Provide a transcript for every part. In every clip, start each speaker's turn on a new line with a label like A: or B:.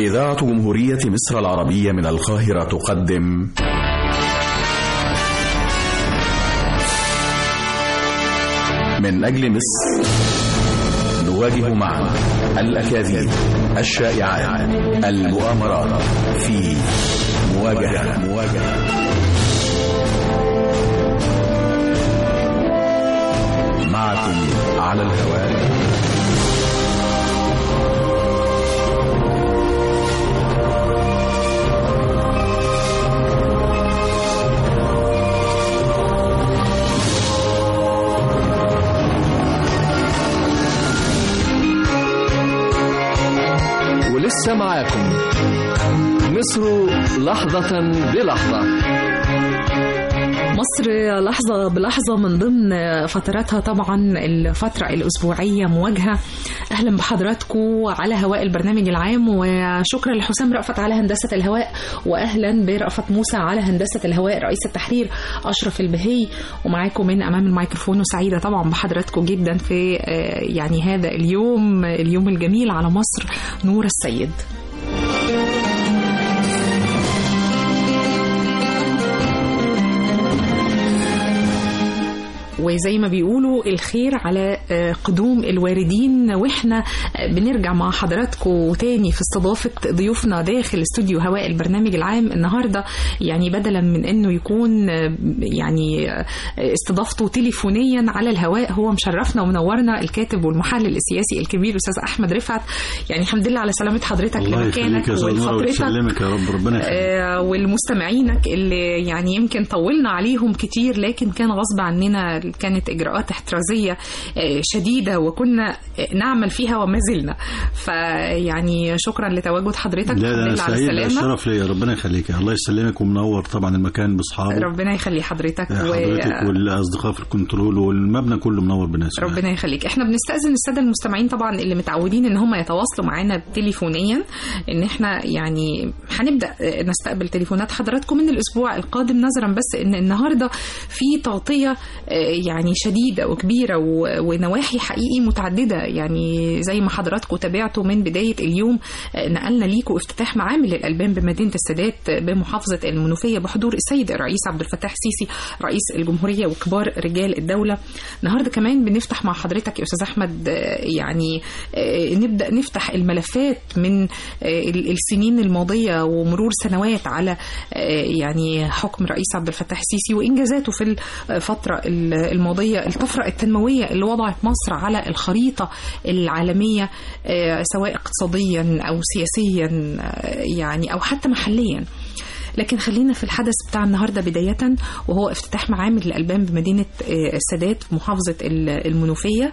A: إذاعة جمهورية مصر العربية من القاهرة تقدم من أجل مصر نواجه معا الأكاذيب الشائعات المؤامرات في مواجهة مواجهة معكم على الهواء
B: ولسه معاكم مصر لحظة بلحظة
C: مصر لحظة بلحظة من ضمن فتراتها طبعا الفترة الأسبوعية مواجهة أهلا بحضراتكم على هواء البرنامج العام وشكرا لحسام رأفت على هندسة الهواء وأهلا برأفت موسى على هندسة الهواء رئيس التحرير أشرف البهي ومعاكم من أمام الميكروفون وسعيدة طبعا بحضراتكم جدا في يعني هذا اليوم اليوم الجميل على مصر نور السيد وزي ما بيقولوا الخير على قدوم الواردين واحنا بنرجع مع حضراتكم تاني في استضافة ضيوفنا داخل استوديو هواء البرنامج العام النهاردة يعني بدلا من انه يكون يعني استضافته تليفونيا على الهواء هو مشرفنا ومنورنا الكاتب والمحلل السياسي الكبير استاذ احمد رفعت يعني الحمد لله على سلامة حضرتك لمكانك
D: ولفترتك يا رب ربنا
C: يخليك ولمستمعينك اللي يعني يمكن طولنا عليهم كتير لكن كان غصب عننا كانت اجراءات احترازيه شديده وكنا نعمل فيها وما زلنا فيعني شكرا لتواجد حضرتك
D: لا لا سعيد الشرف ليا ربنا يخليك الله يسلمك ومنور طبعا المكان باصحابه
C: ربنا يخلي حضرتك
D: حضرتك و... والاصدقاء في الكنترول والمبنى كله منور بناس
C: ربنا يخليك احنا بنستاذن الساده المستمعين طبعا اللي متعودين ان هم يتواصلوا معانا تليفونيا ان احنا يعني هنبدا نستقبل تليفونات حضراتكم من الاسبوع القادم نظرا بس ان النهارده في تغطيه يعني شديدة وكبيرة ونواحي حقيقي متعددة يعني زي ما حضراتكم تابعتوا من بداية اليوم نقلنا ليكم افتتاح معامل الألبان بمدينة السادات بمحافظة المنوفية بحضور السيد الرئيس عبد الفتاح السيسي رئيس الجمهورية وكبار رجال الدولة النهاردة كمان بنفتح مع حضرتك يا أستاذ أحمد يعني نبدأ نفتح الملفات من السنين الماضية ومرور سنوات على يعني حكم رئيس عبد الفتاح السيسي وإنجازاته في الفترة الماضية الطفرة التنموية اللي وضعت مصر على الخريطة العالمية سواء اقتصاديا أو سياسيا يعني أو حتى محليا لكن خلينا في الحدث بتاع النهاردة بداية وهو افتتاح معامل الألبان بمدينة السادات في محافظة المنوفية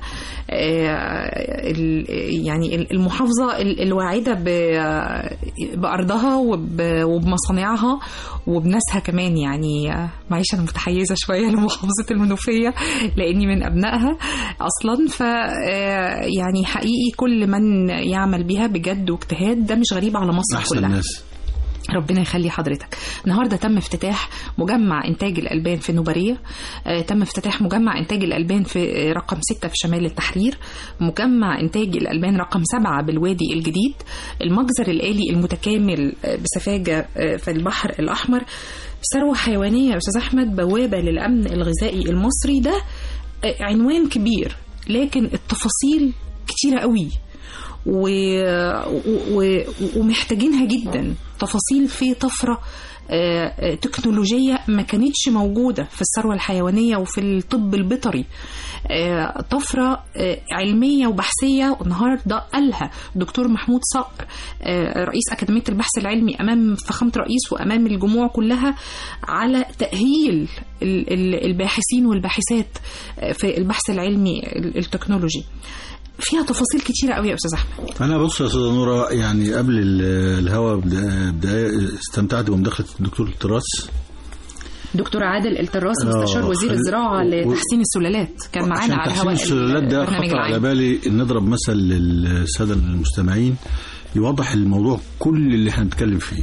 C: يعني المحافظة الواعدة بأرضها وبمصانعها وبناسها كمان يعني معيش أنا متحيزة شوية لمحافظة المنوفية لأني من أبنائها أصلا ف يعني حقيقي كل من يعمل بها بجد واجتهاد ده مش غريب على مصر
D: أحسن
C: كلها
D: الناس.
C: ربنا يخلي حضرتك النهارده تم افتتاح مجمع انتاج الالبان في النوباريه آه تم افتتاح مجمع انتاج الالبان في رقم 6 في شمال التحرير مجمع انتاج الالبان رقم 7 بالوادي الجديد المجزر الالي المتكامل بسفاجه في البحر الاحمر ثروه حيوانيه يا استاذ احمد بوابه للامن الغذائي المصري ده عنوان كبير لكن التفاصيل كتيره قوي و... و... ومحتاجينها جدا تفاصيل في طفرة تكنولوجية ما كانتش موجودة في الثروة الحيوانية وفي الطب البيطري طفرة علمية وبحثية النهاردة قالها دكتور محمود صقر رئيس أكاديمية البحث العلمي أمام فخامة رئيس وأمام الجموع كلها على تأهيل الباحثين والباحثات في البحث العلمي التكنولوجي فيها تفاصيل كتيرة قوي يا أستاذ أحمد
D: أنا بص يا أستاذة نورة يعني قبل الهوا بداية استمتعت بمداخلة الدكتور التراس
C: دكتور عادل التراس مستشار وزير الزراعة لتحسين السلالات كان معانا على
D: تحسين
C: هواء
D: السلالات ده خطر على بالي نضرب مثل للسادة المستمعين يوضح الموضوع كل اللي احنا بنتكلم فيه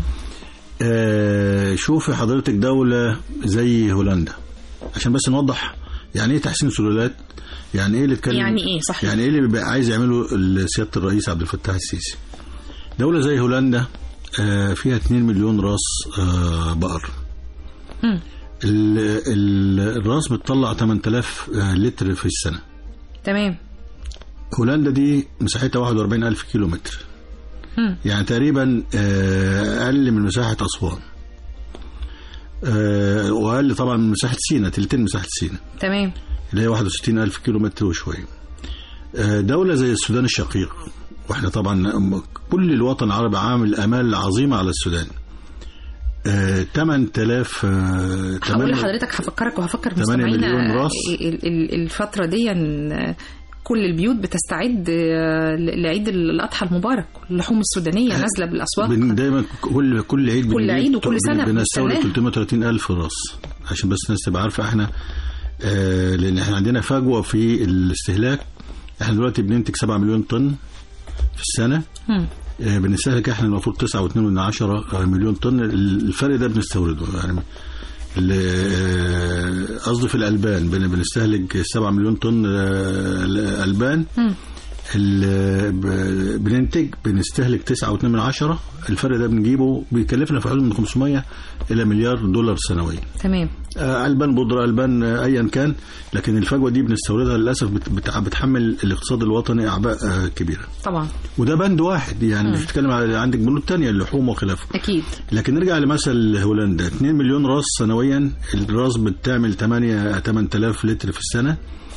D: آه شوفي حضرتك دولة زي هولندا عشان بس نوضح يعني ايه تحسين سلالات يعني ايه اللي اتكلم
C: يعني ايه صحيح
D: يعني ايه اللي بيبقى عايز يعمله سياده الرئيس عبد الفتاح السيسي دولة زي هولندا آه، فيها 2 مليون راس آه، بقر
C: مم.
D: ال- ال- الراس بتطلع 8000 آه، لتر في السنة
C: تمام
D: هولندا دي مساحتها 41 ألف كيلو متر
C: مم.
D: يعني تقريبا آه، أقل من مساحة أسوان آه، وأقل طبعا من مساحة سينا تلتين مساحة سينا
C: تمام
D: اللي هي 61 ألف كيلو متر وشوية آه، دولة زي السودان الشقيق واحنا طبعا كل الوطن العربي عامل امال عظيمه على السودان آه، 8000 آه،
C: هقول
D: 8
C: لحضرتك هفكرك وهفكر
D: 8
C: مستمعينا
D: مليون راس.
C: ال- ال- الفترة دي آه، كل البيوت بتستعد آه، ل- لعيد الأضحى المبارك اللحوم السودانية نازلة بالأسواق
D: بن- دايما كل كل عيد
C: كل
D: بنجيب-
C: عيد وكل سنة
D: بنستورد
C: بنستناه.
D: 330 الف راس عشان بس الناس تبقى عارفه احنا آه، لان احنا عندنا فجوه في الاستهلاك احنا دلوقتي بننتج 7 مليون طن في السنه
C: مم.
D: آه، بنستهلك احنا المفروض 9.2 مليون طن الفرق ده بنستورده يعني ال- آه، قصدي في الالبان بن- بنستهلك 7 مليون طن آه، البان
C: مم.
D: ال- ب- بننتج بنستهلك 9.2 من عشرة الفرق ده بنجيبه بيكلفنا في حدود من 500 الى مليار دولار سنويا
C: تمام
D: آه، البان بودره البان آه، ايا كان لكن الفجوه دي بنستوردها للاسف بت- بت- بتحمل الاقتصاد الوطني اعباء آه، كبيره
C: طبعا
D: وده بند واحد يعني مش بتتكلم على عندك بنود تانية اللحوم وخلافه
C: أكيد
D: لكن نرجع لمثل هولندا 2 مليون راس سنويا الراس بتعمل 8 8000 لتر في السنة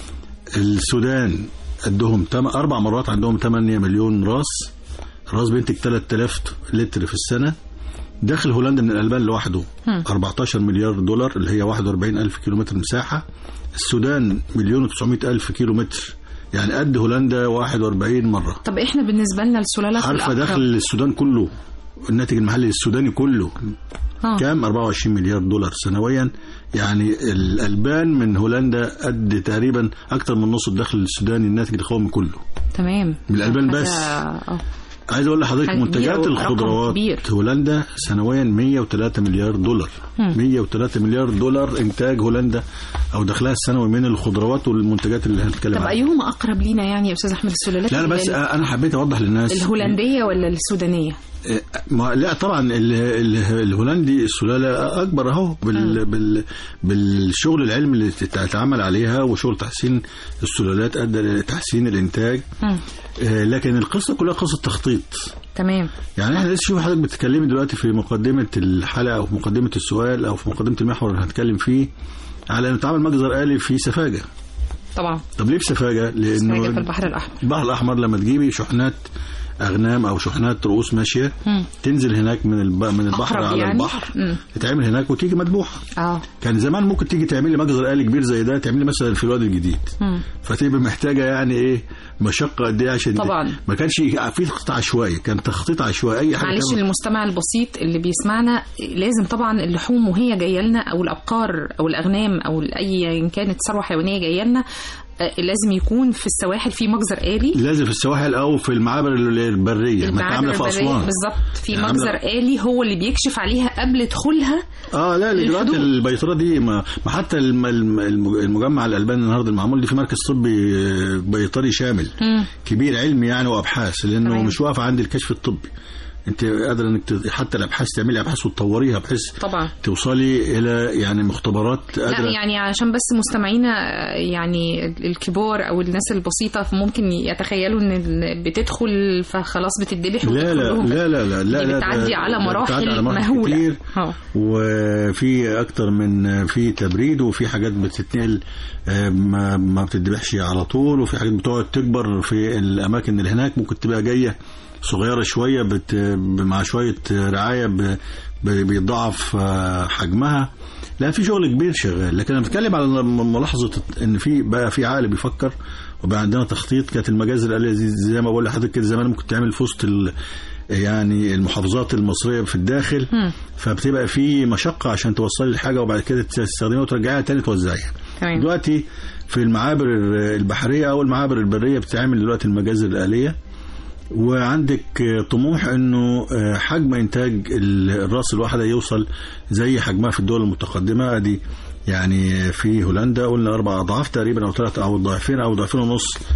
D: السودان قدهم تم أربع مرات عندهم 8 مليون راس راس بينتج 3000 لتر في السنة داخل هولندا من الألبان لوحده
C: هم.
D: 14 مليار دولار اللي هي 41 ألف كيلو متر مساحة السودان مليون و900 ألف كيلو متر يعني قد هولندا 41 مرة
C: طب إحنا بالنسبة لنا السلالات
D: عارفة
C: الأقرب-
D: دخل السودان كله الناتج المحلي السوداني كله
C: آه.
D: كام 24 مليار دولار سنويا يعني الألبان من هولندا قد تقريبا أكتر من نص الدخل السوداني الناتج القومي كله
C: تمام
D: من الألبان
C: حاجة-
D: بس.
C: آه.
D: عايز أقول لحضرتك
C: حاجة كبيرة
D: منتجات
C: ورقم
D: الخضروات
C: كبير.
D: هولندا سنويا 103 مليار دولار
C: هم.
D: 103 مليار دولار إنتاج هولندا أو دخلها السنوي من الخضروات والمنتجات اللي هنتكلم
C: طب
D: عنها
C: أيهما أقرب لينا يعني يا أستاذ أحمد السلالات
D: لا أنا بس
C: ال-
D: أنا حبيت أوضح للناس
C: الهولندية ولا السودانية
D: ما لا طبعا ال- ال- الهولندي السلاله اكبر اهو بال بال بالشغل العلمي اللي تتعمل عليها وشغل تحسين السلالات ادى لتحسين الانتاج
C: مم.
D: آه، لكن القصه كلها قصه تخطيط
C: تمام
D: يعني احنا لسه شوف حضرتك بتتكلمي دلوقتي في مقدمه الحلقه او في مقدمه السؤال او في مقدمه المحور اللي هنتكلم فيه على ان يتعمل مجزر آلي في سفاجه
C: طبعا
D: طب ليه في سفاجه؟
C: حاجة في
D: لانه
C: البحر الأحمر
D: البحر الاحمر لما تجيبي شحنات اغنام او شحنات رؤوس ماشيه
C: مم.
D: تنزل هناك من الب... من البحر
C: أقرب
D: على
C: يعني؟
D: البحر
C: مم.
D: تتعمل هناك وتيجي مذبوحه
C: اه
D: كان زمان ممكن تيجي تعملي مجزر آلي كبير زي ده تعملي مثلا في الوادي الجديد
C: مم.
D: فتبقى محتاجه يعني ايه مشقه قد ايه عشان دي-
C: طبعاً.
D: ما كانش في خطه عشوائي كان تخطيط عشوائي اي حاجه
C: معلش
D: تعمل-
C: للمستمع البسيط اللي بيسمعنا لازم طبعا اللحوم وهي جايه لنا او الابقار او الاغنام او ايا كانت ثروه حيوانيه جايه لنا آه، لازم يكون في السواحل في مجزر آلي
D: لازم في السواحل او في المعابر البريه ما انت
C: المعابر
D: عامله في
C: البرية
D: اسوان
C: بالظبط في
D: يعني
C: مجزر
D: عاملة-
C: آلي هو اللي بيكشف عليها قبل دخولها
D: اه لا دلوقتي
C: الحدود.
D: البيطره دي ما, ما حتى الم- الم- الم- المجمع الالباني النهارده المعمول دي في مركز طبي آه، بيطري شامل
C: مم.
D: كبير علمي يعني وابحاث لانه
C: تمام.
D: مش واقف عند الكشف الطبي انت قادره انك ت- حتى الابحاث تعملي ابحاث وتطوريها بحيث
C: طبعا
D: توصلي الى يعني مختبرات
C: لا
D: قادره
C: يعني عشان بس مستمعينا آه، يعني الكبار او الناس البسيطه ممكن يتخيلوا ان ال- بتدخل فخلاص بتدبح
D: لا لا
C: وتدخلهم.
D: لا لا لا لا
C: دي
D: لا
C: بتعدي
D: ده-
C: على
D: ده
C: مراحل
D: بتعدي على مراحل
C: مهولة.
D: كتير
C: اه.
D: وفي اكتر من في تبريد وفي حاجات بتتنقل آه، ما ما بتدبحش على طول وفي حاجات بتقعد تكبر في الاماكن اللي هناك ممكن تبقى جايه صغيره شويه بت مع شويه رعايه ب- ب- بيضاعف آه، حجمها لا في شغل كبير شغال لكن انا بتكلم على ملاحظه ان في بقى في عقل بيفكر وبقى عندنا تخطيط كانت المجازر الآلية زي, زي ما بقول لحضرتك كده زمان ممكن تعمل في وسط ال- يعني المحافظات المصريه في الداخل
C: مم.
D: فبتبقى في مشقه عشان توصلي الحاجه وبعد كده تستخدميها وترجعيها تاني توزعيها
C: تمام
D: دلوقتي في المعابر البحريه او المعابر البريه بتتعمل دلوقتي المجازر الاليه وعندك طموح انه حجم انتاج الراس الواحده يوصل زي حجمها في الدول المتقدمه ادي يعني في هولندا قلنا اربع اضعاف تقريبا او ثلاث او ضعفين او ضعفين ونص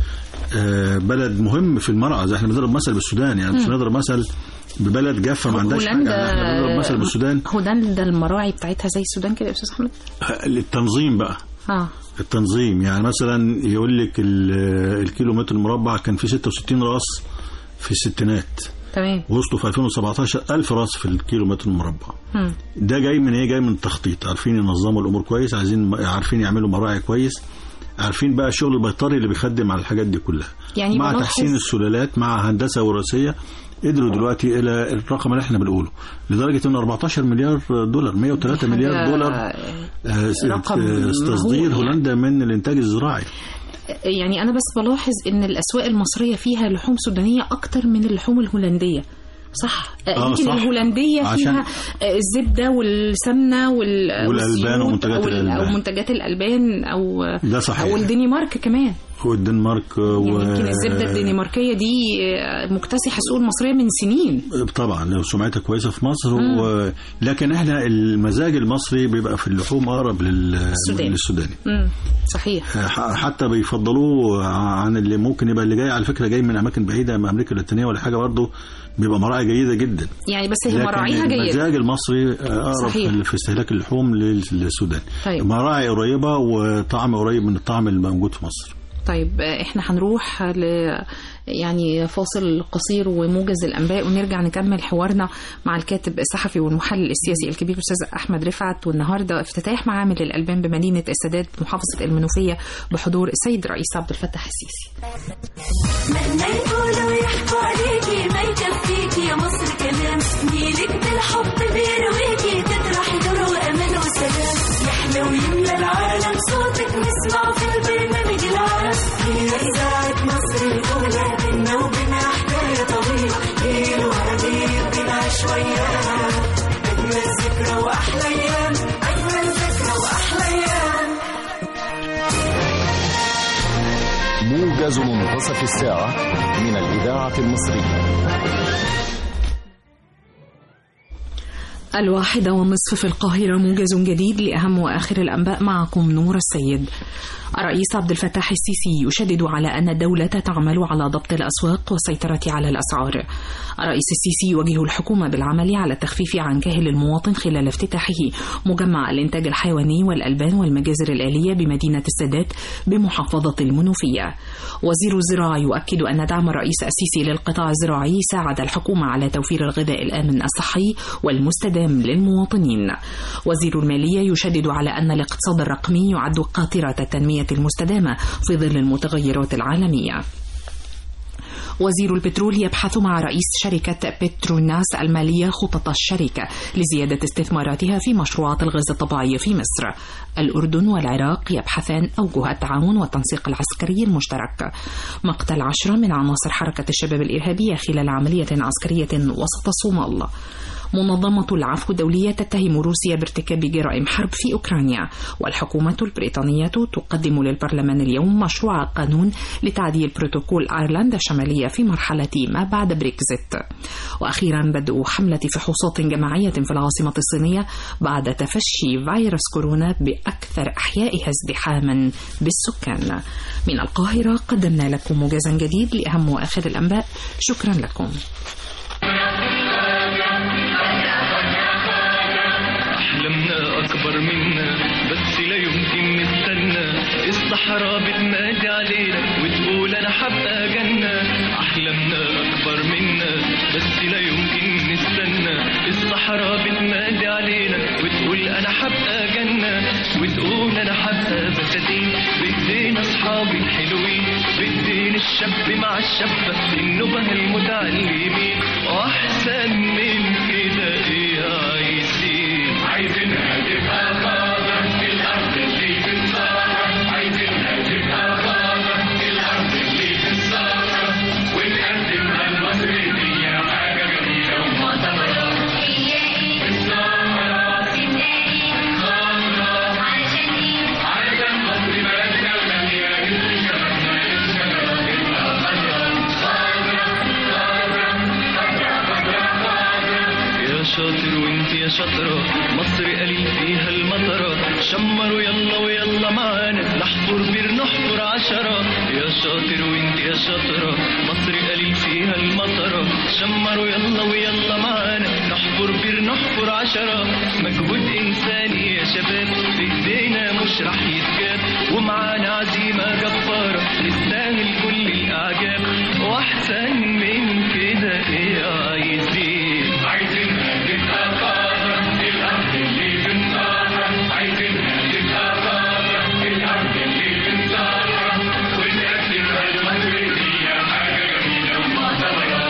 D: آه، بلد مهم في المرأة زي احنا بنضرب مثل بالسودان يعني مش بنضرب مثل ببلد جافة ما عندهاش حاجة
C: هولندا
D: احنا بنضرب مثل بالسودان
C: هولندا المراعي بتاعتها زي السودان كده يا استاذ احمد
D: التنظيم بقى
C: اه
D: التنظيم يعني مثلا يقول لك ال- الكيلو متر المربع كان فيه 66 راس في الستينات
C: تمام
D: وصلوا في 2017 ألف راس في الكيلو متر المربع
C: مم.
D: ده جاي من ايه جاي من التخطيط عارفين ينظموا الامور كويس عايزين عارفين يعملوا مراعي كويس عارفين بقى الشغل البيطري اللي بيخدم على الحاجات دي كلها
C: يعني
D: مع
C: بلاحظ-
D: تحسين السلالات مع هندسه وراثيه قدروا دلوقتي الى الرقم اللي احنا بنقوله لدرجه ان 14 مليار دولار 103 مليار
C: حاجة-
D: دولار آه، س-
C: رقم
D: آه، تصدير
C: مهول
D: هولندا من الانتاج الزراعي
C: يعني انا بس بلاحظ ان الاسواق المصريه فيها لحوم سودانيه اكتر من اللحوم الهولنديه صح
D: آه،
C: يمكن
D: صح.
C: الهولنديه
D: عشان-
C: فيها آه، الزبده والسمنه وال
D: والألبان
C: والزيوت
D: ومنتجات
C: أو ال-
D: الألبان.
C: او منتجات الالبان او
D: ده صحيح.
C: او الدنمارك كمان
D: والدنمارك و...
C: يعني يمكن الزبده الدنماركيه دي آه، مكتسحه السوق المصريه من سنين
D: طبعا لو سمعتها كويسه في مصر و... لكن احنا المزاج المصري بيبقى في اللحوم اقرب لل...
C: السوداني.
D: للسوداني
C: مم. صحيح
D: ح- حتى بيفضلوه عن اللي ممكن يبقى اللي جاي على فكره جاي من اماكن بعيده من امريكا اللاتينيه ولا حاجه برضه بيبقى مراعي جيده جدا
C: يعني بس هي
D: لكن
C: مراعيها جيده
D: المزاج المصري اقرب
C: صحيح.
D: في في استهلاك اللحوم لل- للسودان
C: طيب.
D: مراعي قريبه وطعم قريب من الطعم اللي موجود في مصر
C: طيب آه، احنا هنروح ل يعني فاصل قصير وموجز الانباء ونرجع نكمل حوارنا مع الكاتب الصحفي والمحلل السياسي الكبير الاستاذ احمد رفعت والنهارده افتتاح معامل الالبان بمدينه السادات بمحافظه المنوفيه بحضور السيد رئيس عبد الفتاح السيسي.
E: مهما يقولوا يحكوا عليكي ما يكفيكي يا مصر كلام نيلك بالحب بيرويكي تطرحي دور وامان وسلام يحلى ويملى العالم صوتك نسمع في البرنامج العام هي اذاعه مصر الاولى بينا وبينها حكايه طويله ليل ونهار بنعيش وياها اجمل ذكرى واحلى ايام اجمل ذكرى واحلى ايام
F: موجز منتصف الساعة من الإذاعة المصرية
C: الواحدة والنصف في القاهرة موجز جديد لأهم وآخر الأنباء معكم نور السيد الرئيس عبد الفتاح السيسي يشدد على أن الدولة تعمل على ضبط الأسواق والسيطرة على الأسعار الرئيس السيسي يوجه الحكومة بالعمل على التخفيف عن كاهل المواطن خلال افتتاحه مجمع الإنتاج الحيواني والألبان والمجازر الآلية بمدينة السادات بمحافظة المنوفية وزير الزراعة يؤكد أن دعم الرئيس السيسي للقطاع الزراعي ساعد الحكومة على توفير الغذاء الآمن الصحي والمستدام للمواطنين وزير المالية يشدد على أن الاقتصاد الرقمي يعد قاطرة التنمية المستدامة في ظل المتغيرات العالمية وزير البترول يبحث مع رئيس شركة بتروناس المالية خطط الشركة لزيادة استثماراتها في مشروعات الغاز الطبيعي في مصر الأردن والعراق يبحثان أوجه التعاون والتنسيق العسكري المشترك مقتل عشرة من عناصر حركة الشباب الإرهابية خلال عملية عسكرية وسط الصومال منظمة العفو الدولية تتهم روسيا بارتكاب جرائم حرب في أوكرانيا والحكومة البريطانية تقدم للبرلمان اليوم مشروع قانون لتعديل بروتوكول أيرلندا الشمالية في مرحلة ما بعد بريكزيت وأخيرا بدء حملة فحوصات جماعية في العاصمة الصينية بعد تفشي فيروس كورونا بأكثر أحيائها ازدحاما بالسكان من القاهرة قدمنا لكم موجزا جديد لأهم وآخر الأنباء شكرا لكم
G: أحلامنا أكبر منا بس لا يمكن نستنى الصحراء بتنادي علينا وتقول أنا حبقى جنة أحلامنا أكبر منا بس لا يمكن نستنى الصحراء بتنادي علينا وتقول أنا حبقى جنة وتقول أنا حبقى بساتين بإيدينا أصحابي الحلوين بإيدين الشاب مع الشابة النبه المتعلمين وأحسن من كده إيه عايزين عايزينها تبقى خضرا في الأرض اللي بنصارى عايزينها تبقى خضرا في الأرض اللي بنصارى ونقدمها لمصرية حاجة جميلة ومعتبرة علشان مصر بلدنا الغالية جسم شبابنا الشجرة تبقى خضرا خضرا خضرا خضرا خضرا خضرا شاطر وانت يا شاطرة مصر قليل فيها المطرة شمروا يلا ويلا معانا نحفر بير نحفر عشرة يا شاطر وانت يا شاطرة مصر قليل فيها المطرة شمروا يلا ويلا معانا نحفر بير نحفر عشرة مجهود إنساني يا شباب في ايدينا مش راح يتجاب ومعانا عزيمة جبارة نستاهل كل الأعجاب وأحسن من كده إيه عايزين عايزين نبقى قادة الأرض اللي بنصارى عايزين نبقى قادة الأرض اللي بنصارى ونقدم المصري هي حاجة جميلة ومعتبرة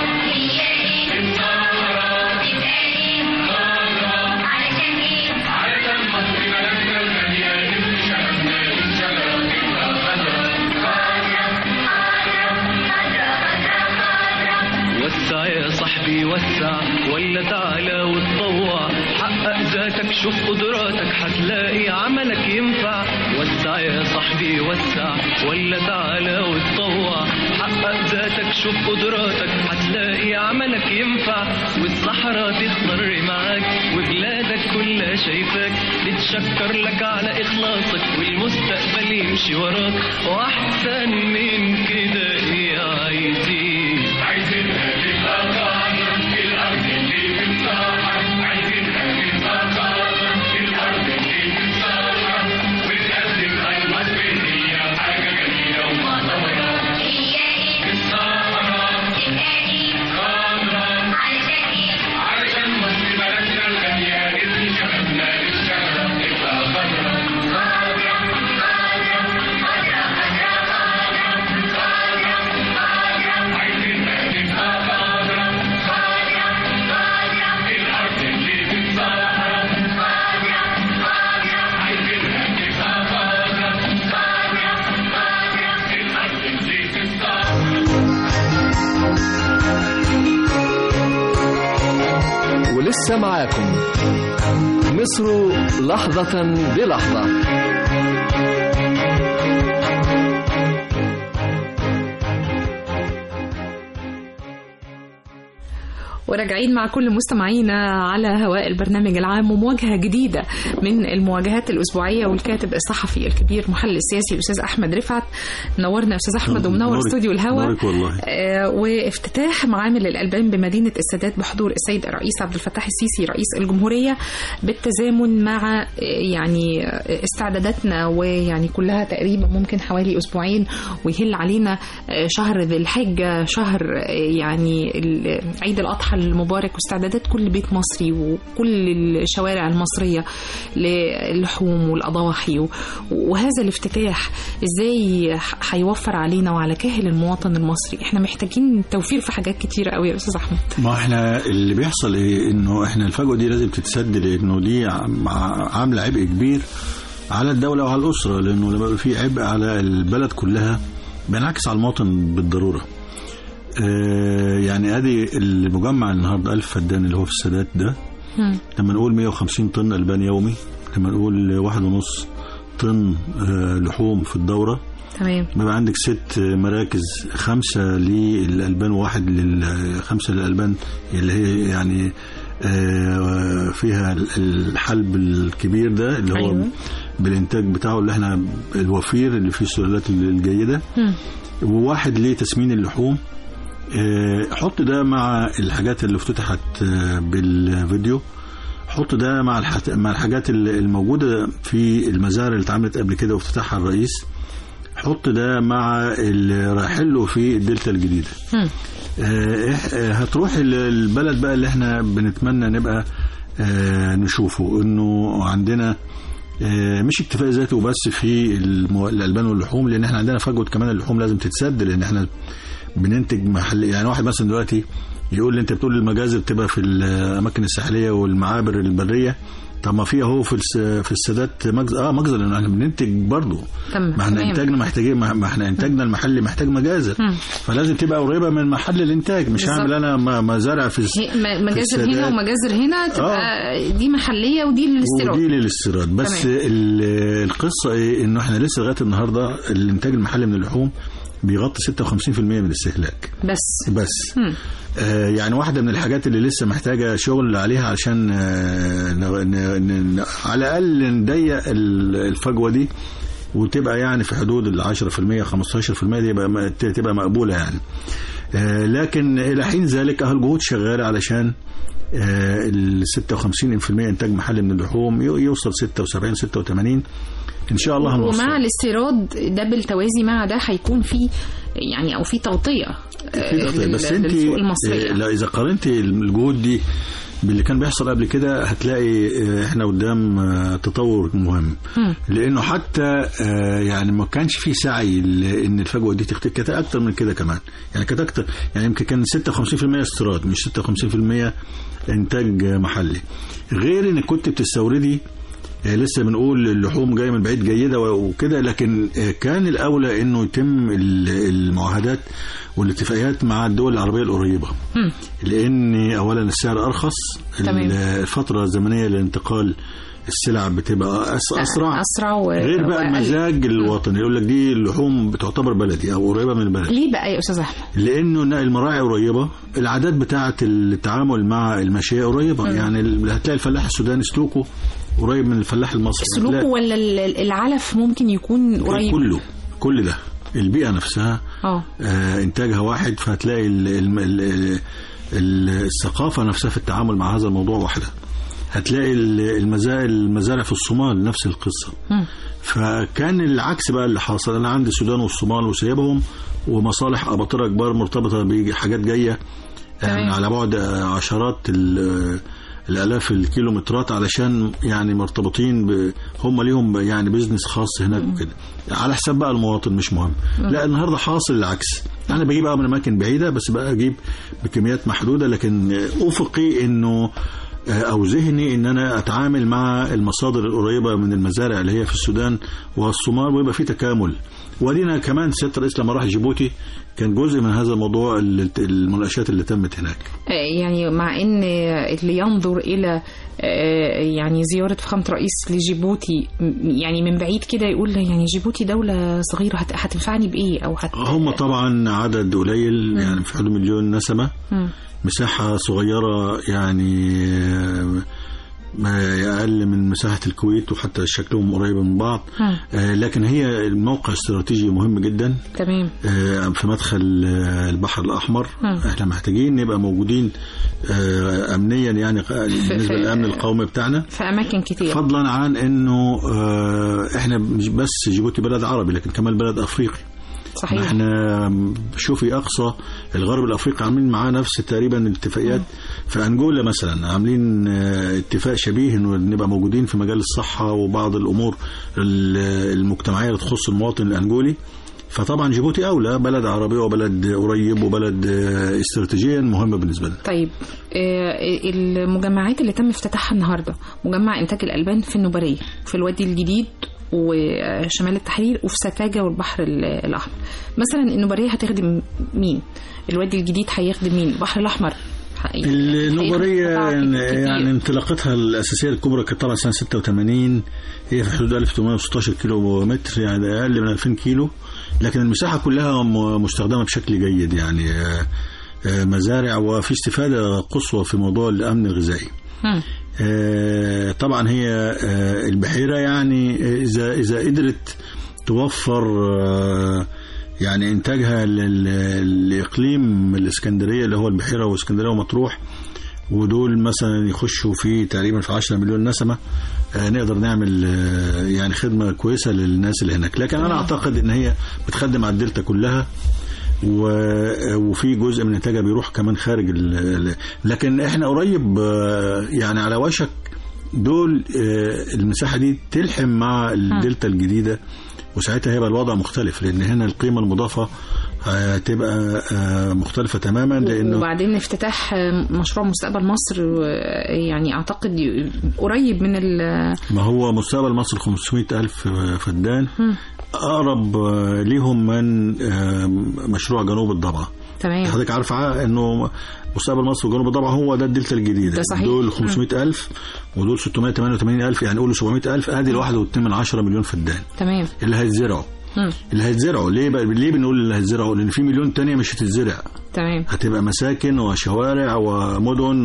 G: علشان مصر بلدنا الغالية نبني شبابنا للشجرة تبقى خضرا وسع يا صاحبي وسع ولا تعالى وتطوع حقق ذاتك شوف قدراتك هتلاقي عملك ينفع وسع يا صاحبي وسع ولا تعالى وتطوع حقق ذاتك شوف قدراتك هتلاقي عملك ينفع والصحراء تخضر معاك وبلادك كلها شايفاك بتشكر لك على اخلاصك والمستقبل يمشي وراك واحسن من كده ايه عايزين عايزين نبقى قادة الارض اللي بنصارى عايزين نبقى قادة الارض اللي بنصارى ونقدم المصري هي حاجة جميلة ومعتبرة الصحراء خضرا علشان مصر بلدنا الغالية نبني شبابنا للشجرة تبقى خضرا عايزين نبقى خضرا الأرض اللي بنصارى عايزين نبقى خضرا الأرض اللي بنصارى
B: ولسه معاكم مصر لحظة بلحظة
C: وراجعين مع كل مستمعينا على هواء البرنامج العام ومواجهة جديدة من المواجهات الأسبوعية والكاتب الصحفي الكبير محلل السياسي الأستاذ أحمد رفعت نورنا يا أستاذ أحمد ومنور
D: نورك-
C: استوديو الهوا
D: نورك والله.
C: آه، وافتتاح معامل الألبان بمدينة السادات بحضور السيد الرئيس عبد الفتاح السيسي رئيس الجمهورية بالتزامن مع آه، يعني آه، استعداداتنا ويعني كلها تقريبا ممكن حوالي أسبوعين ويهل علينا آه، شهر ذي الحجة شهر آه، يعني ال- عيد الأضحى المبارك واستعدادات كل بيت مصري وكل الشوارع المصرية للحوم والأضاحي و- وهذا الافتتاح ازاي ح- هيوفر علينا وعلى كاهل المواطن المصري احنا محتاجين توفير في حاجات كتيرة قوي يا أستاذ أحمد
D: ما احنا اللي بيحصل ايه انه احنا الفجوه دي لازم تتسد لانه دي عم- عامله عبء كبير على الدوله وعلى الاسره لانه لما يبقى في عبء على البلد كلها بينعكس على المواطن بالضروره. آه يعني ادي المجمع النهارده ألف فدان اللي هو في السادات ده
C: مم.
D: لما نقول 150 طن البان يومي لما نقول واحد ونص طن آه لحوم في الدوره
C: تمام
D: بيبقى عندك ست مراكز خمسة للألبان وواحد لل- خمسة للألبان اللي هي يعني آه، فيها الحلب الكبير ده اللي هو
C: أيوة.
D: أيوة. بالإنتاج بتاعه اللي احنا الوفير اللي فيه السلالات الجيدة
C: مم.
D: وواحد لتسمين اللحوم آه، حط ده مع الحاجات اللي افتتحت آه، بالفيديو حط ده مع الحت... مع الحاجات اللي الموجوده في المزارع اللي اتعملت قبل كده وافتتحها الرئيس حط ده مع اللي رايحين له في الدلتا الجديده
C: مم.
D: آه، إح- آه، هتروح ال- البلد بقى اللي احنا بنتمنى نبقى آه، نشوفه انه عندنا آه، مش اكتفاء ذاتي وبس في المو- الالبان واللحوم لان احنا عندنا فجوه كمان اللحوم لازم تتسد لان احنا بننتج محل يعني واحد مثلا دلوقتي يقول لي انت بتقول المجازر بتبقى في الاماكن الساحليه والمعابر البريه طب ما في اهو في الس- في السادات مجزر اه مجزر لان احنا بننتج برضه
C: تمام
D: ما احنا
C: تمام.
D: انتاجنا محتاجين ما ما احنا انتاجنا المحلي محتاج مجازر
C: مم.
D: فلازم تبقى قريبه من محل الانتاج مش
C: بالظبط.
D: هعمل انا م- مزارع في الس-
C: هي- م- مجازر
D: السادات.
C: هنا ومجازر هنا تبقى دي محلية ودي للاستيراد
D: ودي للاستيراد بس
C: تمام.
D: ال- القصه ايه انه احنا لسه لغايه النهارده الانتاج المحلي من اللحوم بيغطي 56% من الاستهلاك
C: بس
D: بس
C: مم.
D: آه يعني واحدة من الحاجات اللي لسه محتاجة شغل عليها علشان آه ن- ن- ن- على الأقل نضيق ال- الفجوة دي وتبقى يعني في حدود ال 10% 15% دي يبقى م- تبقى مقبولة يعني آه لكن إلى حين ذلك أهل الجهود شغالة علشان آه، ال 56% انتاج محلي من اللحوم ي- يوصل 76 86 ان شاء الله هنوصل
C: ومع الاستيراد ده بالتوازي مع ده هيكون في يعني او في توطيه
D: في تغطية.
C: لل-
D: بس انت
C: للسوق المصريه
D: آه، لا اذا قارنت الجهود دي باللي كان بيحصل قبل كده هتلاقي آه، احنا قدام آه، تطور مهم
C: مم.
D: لانه حتى آه، يعني ما كانش في سعي ل- ان الفجوه دي تختفي كانت اكتر من كده كمان يعني كانت اكتر يعني يمكن كان 56% استيراد مش 56% انتاج آه، محلي غير ان كنت بتستوردي آه، لسه بنقول اللحوم جايه من بعيد جيده و- وكده لكن آه، كان الاولى انه يتم ال- المعاهدات والاتفاقيات مع الدول العربيه القريبه
C: مم.
D: لان اولا السعر ارخص
C: تمام.
D: الفتره الزمنيه لانتقال السلع بتبقى أس- اسرع
C: اسرع و...
D: غير بقى
C: وأقل.
D: المزاج الوطني يقول لك دي اللحوم بتعتبر بلدي او قريبه من البلد
C: ليه بقى يا استاذ احمد
D: لانه إن المراعي قريبه العادات بتاعه التعامل مع الماشيه قريبه يعني ال- هتلاقي الفلاح السوداني سلوكه قريب من الفلاح المصري
C: سلوكه
D: هتلاقي
C: ولا ال- العلف ممكن يكون قريب
D: كله كل ده البيئه نفسها
C: اه
D: آه، انتاجها واحد فهتلاقي ال- ال- ال- ال- الثقافه نفسها في التعامل مع هذا الموضوع واحده هتلاقي ال- المزارع المزارع في الصومال نفس القصه
C: مم.
D: فكان العكس بقى اللي حصل انا عندي السودان والصومال وسايبهم ومصالح اباطره كبار مرتبطه بحاجات جايه
C: تمام.
D: يعني على بعد آه، عشرات ال- الالاف الكيلومترات علشان يعني مرتبطين ب... هم ليهم يعني بيزنس خاص هناك وكده على حساب بقى المواطن مش مهم لا النهارده حاصل العكس انا بجيب بقى من اماكن بعيده بس بقى اجيب بكميات محدوده لكن افقي انه او ذهني ان انا اتعامل مع المصادر القريبه من المزارع اللي هي في السودان والصومال ويبقى في تكامل ودينا كمان سياده الرئيس لما راح جيبوتي كان جزء من هذا الموضوع ال- المناقشات اللي تمت هناك
C: آه، يعني مع ان اللي ينظر الى آه، يعني زيارة فخامة رئيس لجيبوتي م- يعني من بعيد كده يقول يعني جيبوتي دولة صغيرة هت- هتنفعني بإيه أو هت...
D: هم طبعا عدد قليل يعني في حدود مليون نسمه
C: مم.
D: مساحة صغيرة يعني آه، ما أقل من مساحة الكويت وحتى شكلهم قريب من بعض
C: مم.
D: آه، لكن هي الموقع استراتيجي مهم جدا
C: تمام
D: آه، في مدخل آه، البحر الأحمر
C: مم.
D: احنا محتاجين نبقى موجودين آه، أمنيا يعني بالنسبة
C: في-
D: للأمن القومي بتاعنا
C: في أماكن كتير
D: فضلا عن انه آه، احنا مش بس جيبوتي بلد عربي لكن كمان بلد افريقي
C: صحيح
D: احنا شوفي اقصى الغرب الافريقي عاملين معاه نفس تقريبا الاتفاقيات في انجولا مثلا عاملين آه، اتفاق شبيه انه نبقى موجودين في مجال الصحه وبعض الامور ال- المجتمعيه اللي تخص المواطن الانجولي فطبعا جيبوتي اولى بلد عربي وبلد قريب وبلد آه، استراتيجيا مهم بالنسبه لنا
C: طيب آه، المجمعات اللي تم افتتاحها النهارده مجمع انتاج الالبان في النوبريه في الوادي الجديد وشمال التحرير وفي سفاجة والبحر ال- الأحمر مثلا النوبرية هتخدم مين الوادي الجديد هيخدم مين البحر الأحمر ح- يعني
D: النوبرية
C: هيخدم قطاع
D: يعني,
C: كتير.
D: يعني انطلاقتها الأساسية الكبرى كانت طبعا سنة 86 هي في حدود 1816 كيلو متر يعني أقل من 2000 كيلو لكن المساحة كلها م- مستخدمة بشكل جيد يعني آه، آه، مزارع وفي استفادة قصوى في موضوع الأمن الغذائي
C: مم.
D: آه، طبعا هي آه، البحيرة يعني إذا إذا قدرت توفر آه، يعني إنتاجها لل- لإقليم الإسكندرية اللي هو البحيرة وإسكندرية ومطروح ودول مثلا يخشوا في تقريبا في 10 مليون نسمة آه، نقدر نعمل آه، يعني خدمة كويسة للناس اللي هناك لكن أنا أعتقد إن هي بتخدم على الدلتا كلها و- وفي جزء من انتاجها بيروح كمان خارج ال- ال- لكن احنا قريب آه، يعني على وشك دول آه، المساحه دي تلحم مع الدلتا الجديده وساعتها هيبقى الوضع مختلف لان هنا القيمه المضافه هتبقى آه، مختلفه تماما لانه
C: وبعدين افتتاح مشروع مستقبل مصر يعني أعتقد ي- قريب من ال
D: ما هو مستقبل مصر 500 ألف فدان أقرب آه، ليهم من آه، مشروع جنوب الضبعة
C: تمام
D: حضرتك عارفه انه مستقبل مصر وجنوب الضبع هو ده الدلتا الجديده
C: ده صحيح.
D: دول 500 الف ودول 688 الف يعني قولوا 700 الف ادي لوحده 2 من 10 مليون فدان
C: تمام
D: اللي هيتزرعوا
C: مم.
D: اللي هيتزرعوا ليه بقى ليه بنقول اللي هيتزرعوا لان في مليون تانية مش هتتزرع
C: تمام
D: هتبقى مساكن وشوارع ومدن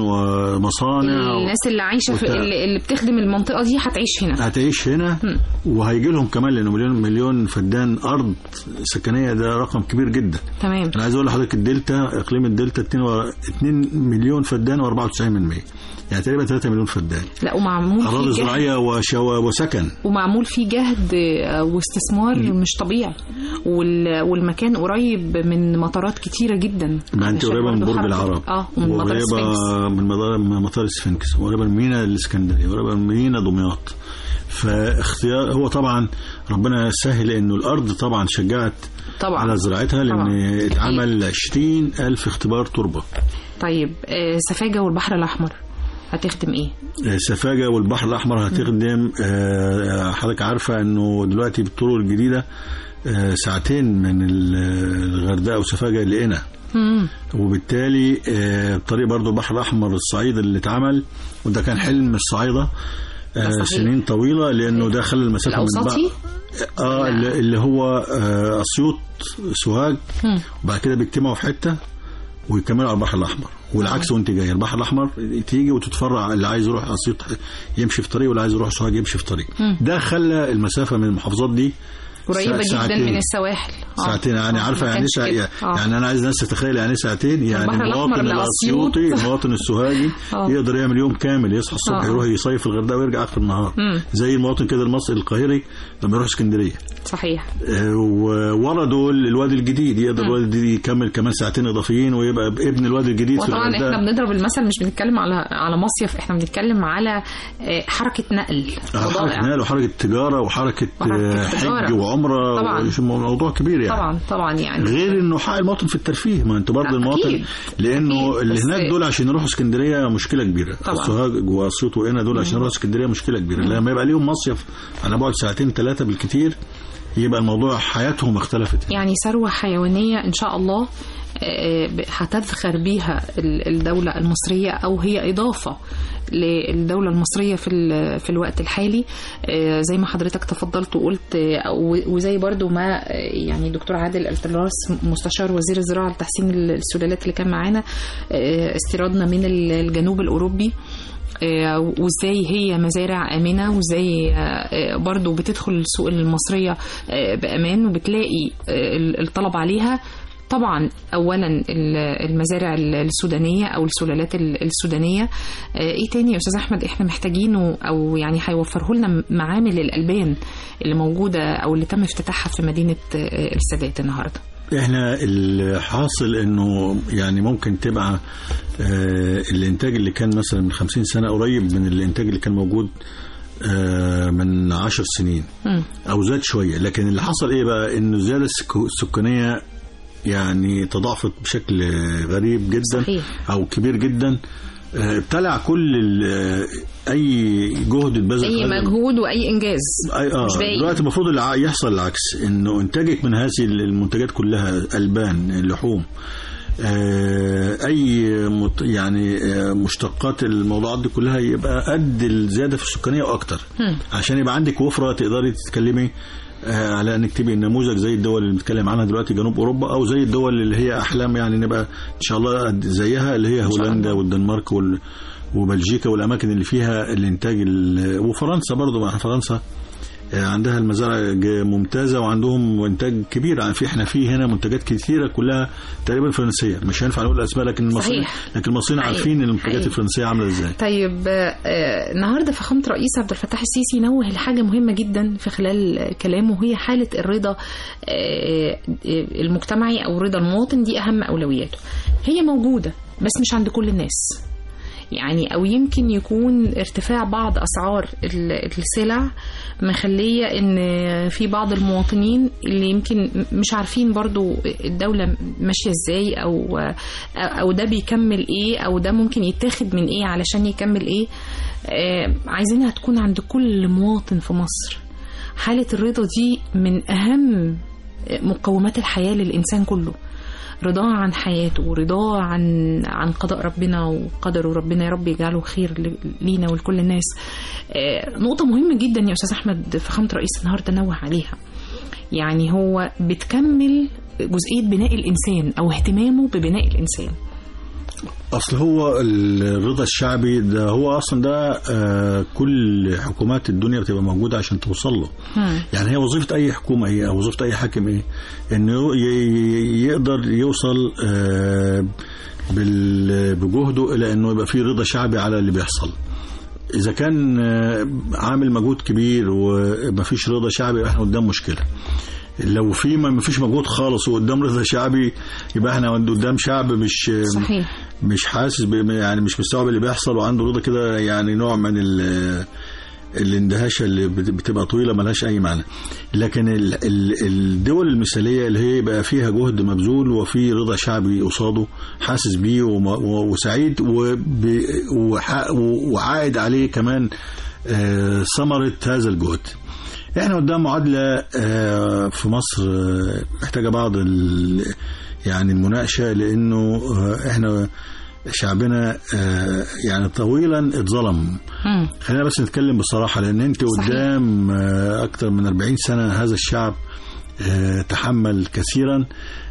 D: ومصانع و...
C: الناس اللي عايشه في
D: وت-
C: اللي اللي بتخدم المنطقه دي هتعيش هنا
D: هتعيش هنا
C: مم.
D: وهيجي لهم كمان لانه مليون مليون فدان ارض سكنيه ده رقم كبير جدا
C: تمام
D: انا عايز اقول لحضرتك الدلتا اقليم الدلتا 2 و- 2 مليون فدان و94 من 100 يعني تقريبا 3 مليون فدان
C: لا ومعمول
D: اراضي
C: فيه جهد
D: زراعيه وشو... وسكن
C: ومعمول فيه جهد آه، واستثمار مش طبيعي وال- والمكان قريب من مطارات كتيره جدا
D: ما انت
C: علشان
D: قريبه من
C: برضو
D: برج
C: حركة-
D: العرب
C: اه ومن مطار
D: قريبه
C: السفنكس
D: من مطار من مطار السفنكس قريبه من مينا الاسكندريه قريبه من مينا دمياط فاختيار هو طبعا ربنا يسهل انه الارض طبعا شجعت
C: طبعا
D: على زراعتها لان
C: طبعا.
D: اتعمل 20 الف اختبار تربه
C: طيب آه، سفاجه والبحر الاحمر هتخدم ايه؟
D: آه، سفاجة والبحر الأحمر هتخدم آه، حضرتك عارفة أنه دلوقتي بالطرق الجديدة آه، ساعتين من ال- الغردقة وسفاجة لقنا
C: مم.
D: وبالتالي آه، طريق برضو البحر الأحمر الصعيد اللي اتعمل وده كان حلم الصعايدة آه،
C: صحيح.
D: سنين طويلة لأنه ده خلى المسافة من
C: الاوسطي
D: بقى اه اللي اللي هو آه، أسيوط سوهاج
C: مم.
D: وبعد كده بيجتمعوا في حته ويكملوا على البحر الاحمر والعكس وانت جاي البحر الاحمر تيجي وتتفرع اللي عايز يروح اسيوط يمشي في طريق واللي عايز يروح سوهاج يمشي في طريق ده خلى المسافه من المحافظات دي
C: قريبه
D: سا-
C: جدا
D: ساعتين.
C: من السواحل آه.
D: ساعتين يعني
C: آه،
D: عارفه
C: ما
D: يعني
C: كانش
D: سا...
C: كده. آه.
D: يعني انا عايز الناس تتخيل يعني ساعتين يعني
C: البحر الأحمر
D: المواطن
C: لأسيوط.
D: الاسيوطي المواطن السوهاجي
C: آه.
D: يقدر يعمل يوم كامل يصحى الصبح
C: آه.
D: يروح يصيف في الغردقه ويرجع اخر النهار
C: مم.
D: زي المواطن كده المصري القاهري لما يروح اسكندريه
C: صحيح
D: آه، وورا دول الوادي الجديد يقدر الوادي الجديد يكمل كمان ساعتين اضافيين ويبقى ابن الوادي الجديد في
C: وطبعا احنا
D: الغردقه
C: بنضرب المثل مش بنتكلم على على مصيف احنا بنتكلم على آه، حركه نقل
D: آه، حركه
C: بضائع.
D: نقل وحركه تجاره وحركه
C: وحركة
D: آه، حج
C: تجارة.
D: وعمره
C: طبعا.
D: وش- موضوع كبير يعني
C: طبعا طبعا يعني
D: غير انه حق المواطن في الترفيه ما انت برضه
C: أكيد.
D: المواطن لانه
C: أكيد.
D: اللي
C: بس-
D: هناك دول عشان يروحوا اسكندريه مشكله كبيره
C: طبعا.
D: السوهاج واسيوط وهنا دول عشان يروحوا اسكندريه مشكله كبيره لما يبقى ليهم مصيف على بعد ساعتين ثلاثه بالكتير يبقى الموضوع حياتهم اختلفت
C: يعني ثروه حيوانيه ان شاء الله آه، ب- هتذخر بيها ال- الدولة المصرية أو هي إضافة للدولة المصرية في ال- في الوقت الحالي آه، زي ما حضرتك تفضلت وقلت آه، و- وزي برضو ما آه، يعني دكتور عادل التراس مستشار وزير الزراعة لتحسين السلالات اللي كان معانا آه، استيرادنا من ال- الجنوب الأوروبي آه، وازاي هي مزارع امنه وازاي آه، آه، برضو بتدخل السوق المصريه آه، بامان وبتلاقي آه، الطلب عليها طبعا اولا ال- المزارع السودانيه او السلالات ال- السودانيه آه، ايه تاني يا استاذ احمد احنا محتاجينه او يعني هيوفره لنا معامل الالبان اللي موجوده او اللي تم افتتاحها في مدينه آه، السادات النهارده
D: احنا الحاصل انه يعني ممكن تبقى آه الانتاج اللي كان مثلا من 50 سنه قريب من الانتاج اللي كان موجود آه من 10 سنين
C: مم.
D: او زاد شويه لكن اللي حصل ايه بقى انه الزياده السكو- السكانيه يعني تضاعفت بشكل غريب جدا
C: صحيح.
D: او كبير جدا آه، ابتلع كل ال- آه، اي جهد اتبذل
C: اي
D: خلال-
C: مجهود واي انجاز
D: أي اه
C: مش باين.
D: دلوقتي المفروض الع- يحصل العكس انه انتاجك من هذه المنتجات كلها البان اللحوم آه، اي مت يعني آه، مشتقات الموضوعات دي كلها يبقى قد الزياده في السكانيه واكتر
C: هم.
D: عشان يبقى عندك وفره تقدري تتكلمي آه، على انك تبقي نموذج زي الدول اللي بنتكلم عنها دلوقتي جنوب اوروبا او زي الدول اللي هي احلام يعني نبقى ان شاء الله قد- زيها اللي هي
C: شاء
D: هولندا
C: الله.
D: والدنمارك وال وبلجيكا والاماكن اللي فيها الانتاج ال- وفرنسا برضو مع فرنسا آه، عندها المزارع ج- ممتازه وعندهم انتاج كبير يعني في احنا في هنا منتجات كثيره كلها تقريبا فرنسيه مش هينفع نقول اسماء لكن المصريين
C: صحيح.
D: لكن المصريين
C: حقيقي.
D: عارفين المنتجات
C: حقيقي.
D: الفرنسيه عامله ازاي
C: طيب آه، النهارده فخامه رئيس عبد الفتاح السيسي نوه لحاجه مهمه جدا في خلال آه، كلامه وهي حاله الرضا آه، آه، المجتمعي او رضا المواطن دي اهم اولوياته هي موجوده بس مش عند كل الناس يعني او يمكن يكون ارتفاع بعض اسعار ال- السلع مخليه ان في بعض المواطنين اللي يمكن مش عارفين برضو الدوله ماشيه ازاي او او ده بيكمل ايه او ده ممكن يتاخد من ايه علشان يكمل ايه آه، عايزينها تكون عند كل مواطن في مصر حاله الرضا دي من اهم مقومات الحياه للانسان كله رضاه عن حياته ورضاه عن عن قضاء ربنا وقدره ربنا يا رب يجعله خير ل- لينا ولكل الناس آه، نقطة مهمة جدا يا أستاذ أحمد فخامة رئيس النهاردة نوه عليها يعني هو بتكمل جزئيه بناء الانسان او اهتمامه ببناء الانسان
D: اصل هو الرضا الشعبي ده هو اصلا ده آه، كل حكومات الدنيا بتبقى موجوده عشان توصل له
C: مم.
D: يعني هي وظيفه اي حكومه ايه او وظيفه اي حاكم ايه انه ي- ي- يقدر يوصل آه، بال- بجهده الى انه يبقى فيه رضا شعبي على اللي بيحصل اذا كان آه، عامل مجهود كبير ومفيش رضا شعبي يبقى احنا قدام مشكله لو في ما فيش مجهود خالص وقدام رضا شعبي يبقى احنا قدام شعب مش
C: صحيح
D: مش حاسس ب- يعني مش مستوعب اللي بيحصل وعنده رضا كده يعني نوع من ال- الاندهاشه اللي بت- بتبقى طويله ملهاش اي معنى لكن ال- ال- الدول المثاليه اللي هي بقى فيها جهد مبذول وفي رضا شعبي قصاده حاسس بيه وم- و- وسعيد وب- وح- وعائد عليه كمان آه، ثمره هذا الجهد احنا قدام معادله آه، في مصر آه، محتاجه بعض ال- يعني المناقشه لانه آه، احنا شعبنا آه، يعني طويلا اتظلم
C: مم.
D: خلينا بس نتكلم بصراحه لان انت
C: صحيح.
D: قدام آه، اكتر من 40 سنه هذا الشعب آه، تحمل كثيرا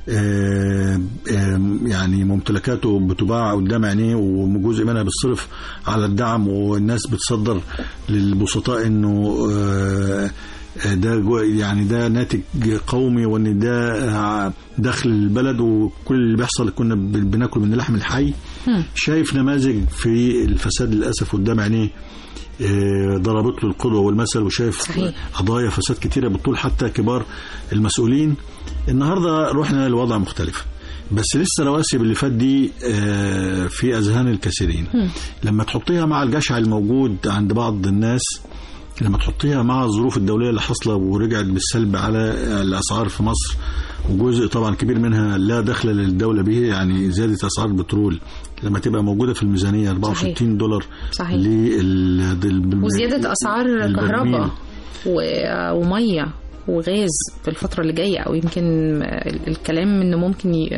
D: آه، آه، يعني ممتلكاته بتباع قدام عينيه وجزء منها بتصرف على الدعم والناس بتصدر للبسطاء انه آه، آه، ده جو- يعني ده ناتج قومي وان ده آه، دخل البلد وكل اللي بيحصل كنا ب- بناكل من اللحم الحي
C: مم.
D: شايف نماذج في الفساد للاسف قدام عينيه آه، ضربت له القدوه والمثل وشايف
C: صحيح.
D: قضايا فساد كتيره بتطول حتى كبار المسؤولين النهارده رحنا لوضع مختلف بس لسه الرواسب اللي فات دي آه، في اذهان الكثيرين لما تحطيها مع الجشع الموجود عند بعض الناس لما تحطيها مع الظروف الدوليه اللي حاصله ورجعت بالسلب على الاسعار في مصر وجزء طبعا كبير منها لا دخل للدوله به يعني زياده اسعار البترول لما تبقى موجوده في الميزانيه 64 دولار
C: صحيح.
D: لل دل-
C: وزياده اسعار
D: البرميل.
C: كهرباء و- وميه وغاز في الفترة اللي جاية أو يمكن ال- الكلام إنه ممكن ي-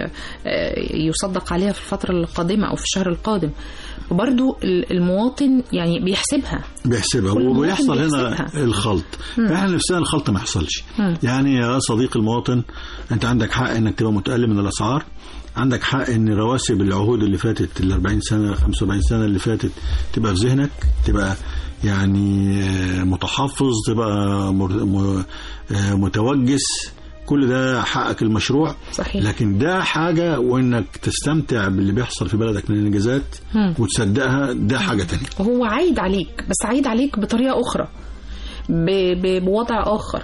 C: يصدق عليها في الفترة القادمة أو في الشهر القادم وبرضو ال- المواطن يعني بيحسبها
D: بيحسبها
C: كل مواطن
D: وبيحصل هنا
C: بيحسبها.
D: الخلط احنا نفسنا الخلط ما يحصلش
C: مم.
D: يعني يا صديقي المواطن انت عندك حق انك تبقى متألم من الاسعار عندك حق ان رواسب العهود اللي فاتت ال 40 سنه 45 سنه اللي فاتت تبقى في ذهنك تبقى يعني آه، متحفظ تبقى مر- م- آه، متوجس كل ده حقك المشروع
C: صحيح.
D: لكن ده حاجه وانك تستمتع باللي بيحصل في بلدك من الانجازات
C: مم.
D: وتصدقها ده حاجه تانية
C: وهو عايد عليك بس عايد عليك بطريقة أخرى ب- ب- بوضع آخر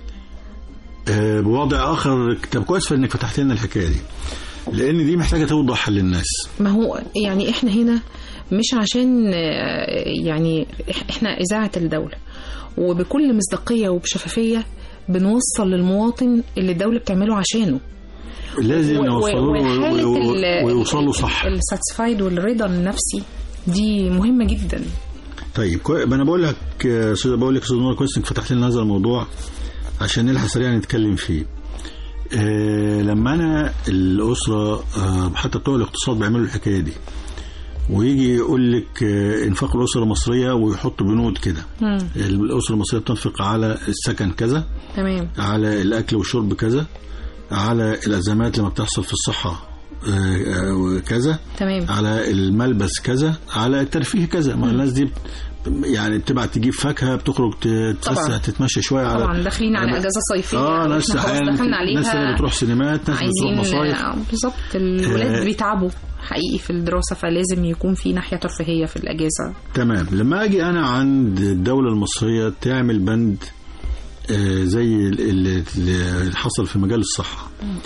D: آه، بوضع اخر طب كويس في انك فتحت لنا الحكايه دي لان دي محتاجه توضح للناس
C: ما هو يعني احنا هنا مش عشان آه، يعني إح- احنا إذاعة الدولة وبكل مصداقية وبشفافية بنوصل للمواطن اللي الدولة بتعمله عشانه
D: لازم
C: و- و-
D: نوصله له
C: وحالة
D: و- و-
C: ال-
D: ويوصل له صح
C: الساتسفايد والرضا النفسي دي مهمة جدا
D: طيب كوي... ما انا بقول لك آه، استاذ بقول لك يا استاذ نور كويس انك فتحت لنا هذا الموضوع عشان نلحق سريعا نتكلم فيه آه لما انا الاسره آه حتى بتوع الاقتصاد بيعملوا الحكايه دي ويجي يقول لك آه انفاق الاسره المصريه ويحط بنود كده
C: مم.
D: الاسره المصريه بتنفق على السكن كذا
C: تمام
D: على الاكل والشرب كذا على الازمات لما بتحصل في الصحه آه، آه، وكذا
C: تمام
D: على الملبس كذا على الترفيه كذا ما الناس دي بت- يعني بتبعت تجيب فاكهه بتخرج ت- تتفسح
C: طبعا.
D: تتمشى شويه على
C: طبعا داخلين على اجازه صيفيه
D: اه ناس
C: إحنا خلاص
D: احيانا
C: دخلنا عليها
D: ناس تانية بتروح سينمات ناس بتروح
C: عايزين
D: مصايف
C: آه، بالظبط الولاد
D: آه.
C: بيتعبوا حقيقي في الدراسه فلازم يكون في ناحيه ترفيهيه في الاجازه
D: تمام لما اجي انا عند الدوله المصريه تعمل بند آه، زي ال- ال- اللي حصل في مجال الصحه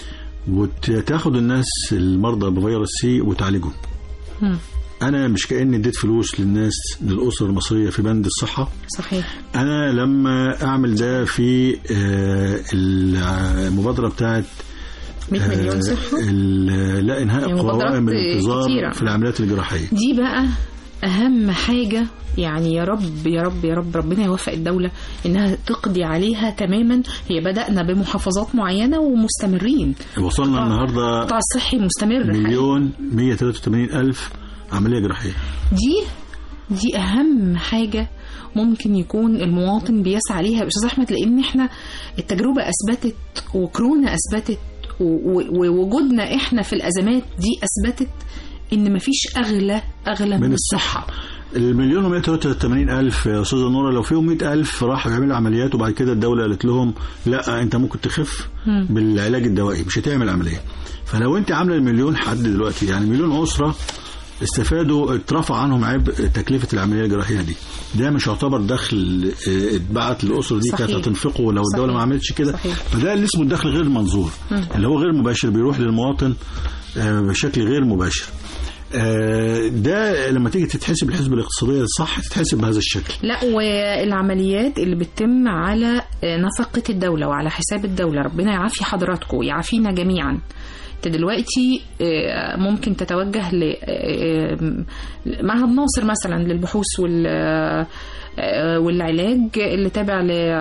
D: وتاخد الناس المرضى بفيروس سي وتعالجهم
C: مم.
D: انا مش كاني اديت فلوس للناس للاسره المصريه في بند الصحه
C: صحيح
D: انا لما اعمل ده في آه، المبادره بتاعت
C: 100 مليون
D: آه،
C: صحه
D: ال- لا انهاء
C: هي مبادرات
D: قوائم الانتظار
C: كتيرة.
D: في العمليات الجراحيه
C: دي بقى اهم حاجه يعني يا رب يا رب يا رب ربنا يوفق الدوله انها تقضي عليها تماما هي بدانا بمحافظات معينه ومستمرين
D: وصلنا النهارده
C: القطاع الصحي مستمر حقيقي.
D: مليون 183 الف عمليه جراحيه
C: دي دي اهم حاجه ممكن يكون المواطن بيسعى ليها يا استاذ احمد لان احنا التجربه اثبتت وكورونا اثبتت و- و- ووجودنا احنا في الازمات دي اثبتت ان مفيش اغلى اغلى من,
D: من
C: الصحه
D: المليون و 183 ألف يا أستاذة نورة لو فيهم 100 ألف راحوا يعملوا عمليات وبعد كده الدولة قالت لهم لا أنت ممكن تخف
C: مم.
D: بالعلاج الدوائي مش هتعمل عملية فلو أنت عاملة المليون حد دلوقتي يعني مليون أسرة استفادوا اترفع عنهم عبء تكلفة العملية الجراحية دي ده مش يعتبر دخل اه، اتبعت للأسرة دي كانت
C: صحيح.
D: هتنفقه لو الدولة
C: صحيح.
D: ما عملتش كده
C: صحيح.
D: فده اللي اسمه الدخل غير المنظور اللي هو غير مباشر بيروح للمواطن اه، بشكل غير مباشر آه، ده لما تيجي تتحسب الحسبة الاقتصادية صح تتحسب بهذا الشكل
C: لا والعمليات اللي بتتم على نفقة الدولة وعلى حساب الدولة ربنا يعافي حضراتكم ويعافينا جميعا انت دلوقتي آه، ممكن تتوجه ل آه، معهد ناصر مثلا للبحوث وال آه، والعلاج اللي تابع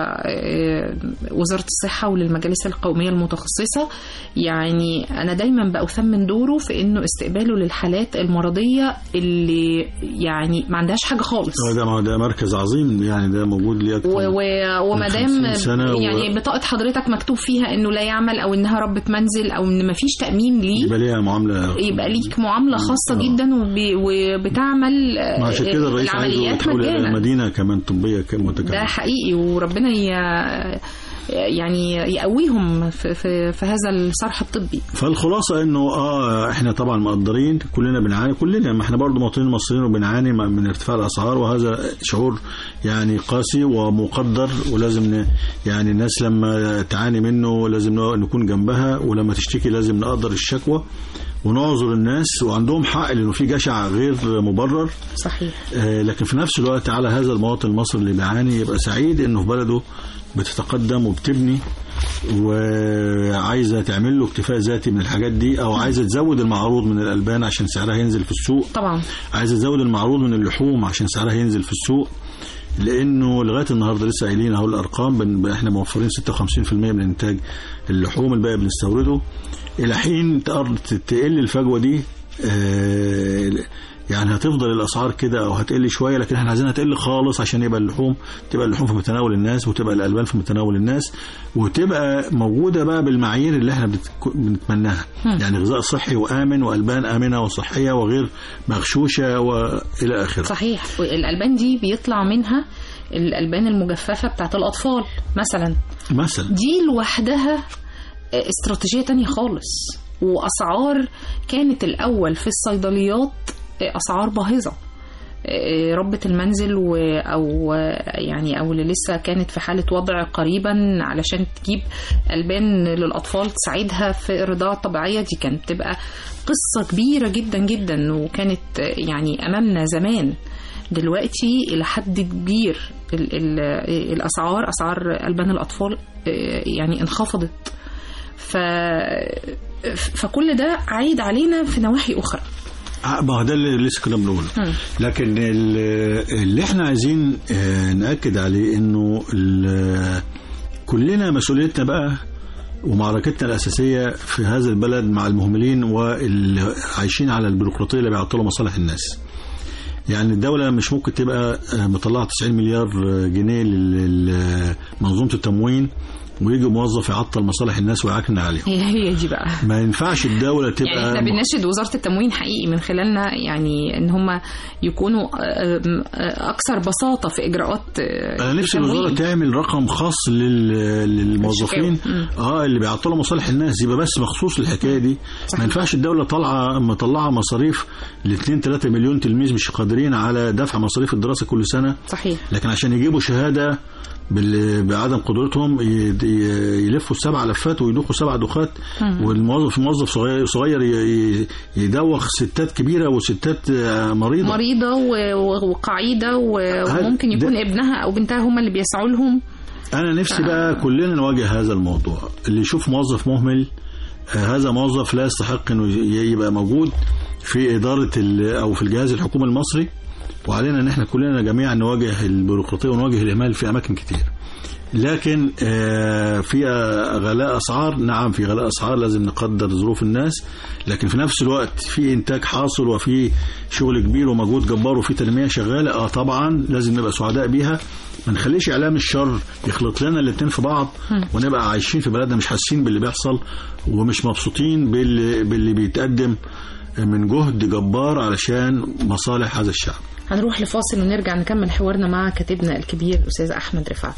C: لوزارة الصحة وللمجالس القومية المتخصصة يعني أنا دايما بأثمن دوره في إنه استقباله للحالات المرضية اللي يعني ما عندهاش حاجة خالص
D: هو ده ما هو ده مركز عظيم يعني ده موجود ليه أكتر
C: و- و- وما دام
D: 50 سنة و-
C: يعني بطاقة حضرتك مكتوب فيها انه لا يعمل او انها ربة منزل او ان مفيش تأمين ليه
D: يبقى ليها معاملة
C: يبقى ليك معاملة خاصة
D: آه.
C: جدا وب- وبتعمل آه،
D: ما عشان كده الرئيس عايزه
C: العمليات
D: يتحول إلى
C: مجانا
D: مدينة كمان طبية ك-
C: ده
D: متكاملة
C: حقيقي وربنا ي- يعني يقويهم في, في, في هذا الصرح الطبي
D: فالخلاصة انه اه احنا طبعا مقدرين كلنا بنعاني كلنا ما احنا برضه مواطنين مصريين وبنعاني من ارتفاع الاسعار وهذا شعور يعني قاسي ومقدر ولازم ن يعني الناس لما تعاني منه لازم ن- نكون جنبها ولما تشتكي لازم نقدر الشكوى ونعذر الناس وعندهم حق لانه في جشع غير مبرر
C: صحيح
D: آه، لكن في نفس الوقت على هذا المواطن المصري اللي بيعاني يبقى سعيد انه في بلده بتتقدم وبتبني وعايزه تعمل له اكتفاء ذاتي من الحاجات دي او عايزه تزود المعروض من الالبان عشان سعرها ينزل في السوق
C: طبعا
D: عايزه تزود المعروض من اللحوم عشان سعرها ينزل في السوق لانه لغايه النهارده لسه قايلين اهو الارقام بن- احنا موفرين 56% من انتاج اللحوم الباقي بنستورده الى حين تقر- تقل الفجوه دي آه، يعني هتفضل الاسعار كده او هتقل شويه لكن احنا عايزينها تقل خالص عشان يبقى اللحوم تبقى اللحوم في متناول الناس وتبقى الالبان في متناول الناس وتبقى موجوده بقى بالمعايير اللي احنا بتك- بنتمناها يعني غذاء صحي وامن والبان امنه وصحيه وغير مغشوشه والى اخره
C: صحيح الألبان دي بيطلع منها الألبان المجففة بتاعت الأطفال مثلا
D: مثلا
C: دي لوحدها استراتيجية تانية خالص وأسعار كانت الأول في الصيدليات أسعار باهظة ربة المنزل و أو يعني أو اللي لسه كانت في حالة وضع قريبا علشان تجيب ألبان للأطفال تساعدها في الرضاعة الطبيعية دي كانت بتبقى قصة كبيرة جدا جدا وكانت يعني أمامنا زمان دلوقتي إلى حد كبير ال ال الأسعار أسعار ألبان الأطفال يعني انخفضت ف... فكل ده عايد علينا في نواحي أخرى
D: آه، ما هو ده اللي لسه كنا بنقوله لكن ال- اللي احنا عايزين آه، ناكد عليه انه ال- كلنا مسؤوليتنا بقى ومعركتنا الاساسيه في هذا البلد مع المهملين واللي عايشين على البيروقراطيه اللي بيعطلوا مصالح الناس. يعني الدولة مش ممكن تبقى آه، مطلعة 90 مليار آه، جنيه لمنظومة التموين ويجي موظف يعطل مصالح الناس ويعكن عليهم.
C: هي هي دي بقى
D: ما ينفعش الدولة تبقى
C: يعني احنا بنناشد وزاره التموين حقيقي من خلالنا يعني ان هم يكونوا آم، آه، اكثر بساطه في اجراءات آه،
D: انا نفسي
C: التموين.
D: الوزاره تعمل رقم خاص لل... للموظفين
C: الشكاوى. مم.
D: اه اللي بيعطلوا مصالح الناس يبقى بس مخصوص للحكايه دي
C: صحيح.
D: ما ينفعش الدوله طالعه مطلعه مصاريف ل 2 3 مليون تلميذ مش قادرين على دفع مصاريف الدراسه كل سنه
C: صحيح
D: لكن عشان يجيبوا شهاده بال... بعدم قدرتهم ي... ي- يلفوا السبع لفات ويدوخوا سبع دوخات والموظف موظف صغير صغير ي... ي- يدوخ ستات كبيره وستات آه، مريضه
C: مريضه و- و- وقعيده و- وممكن يكون
D: ده-
C: ابنها او بنتها هم اللي بيسعوا لهم
D: انا نفسي بقى كلنا نواجه هذا الموضوع اللي يشوف موظف مهمل آه، هذا موظف لا يستحق انه ي- يبقى موجود في اداره ال- او في الجهاز الحكومي المصري وعلينا ان احنا كلنا جميعا نواجه البيروقراطيه ونواجه الاهمال في اماكن كتير لكن آه، في آه، غلاء اسعار نعم في غلاء اسعار لازم نقدر ظروف الناس لكن في نفس الوقت في انتاج حاصل وفي شغل كبير ومجهود جبار وفي تنميه شغاله اه طبعا لازم نبقى سعداء بيها ما نخليش اعلام الشر يخلط لنا الاتنين في بعض ونبقى عايشين في بلدنا مش حاسين باللي بيحصل ومش مبسوطين باللي, باللي بيتقدم من جهد جبار علشان مصالح هذا الشعب
C: هنروح لفاصل ونرجع نكمل حوارنا مع كاتبنا الكبير الأستاذ أحمد رفعت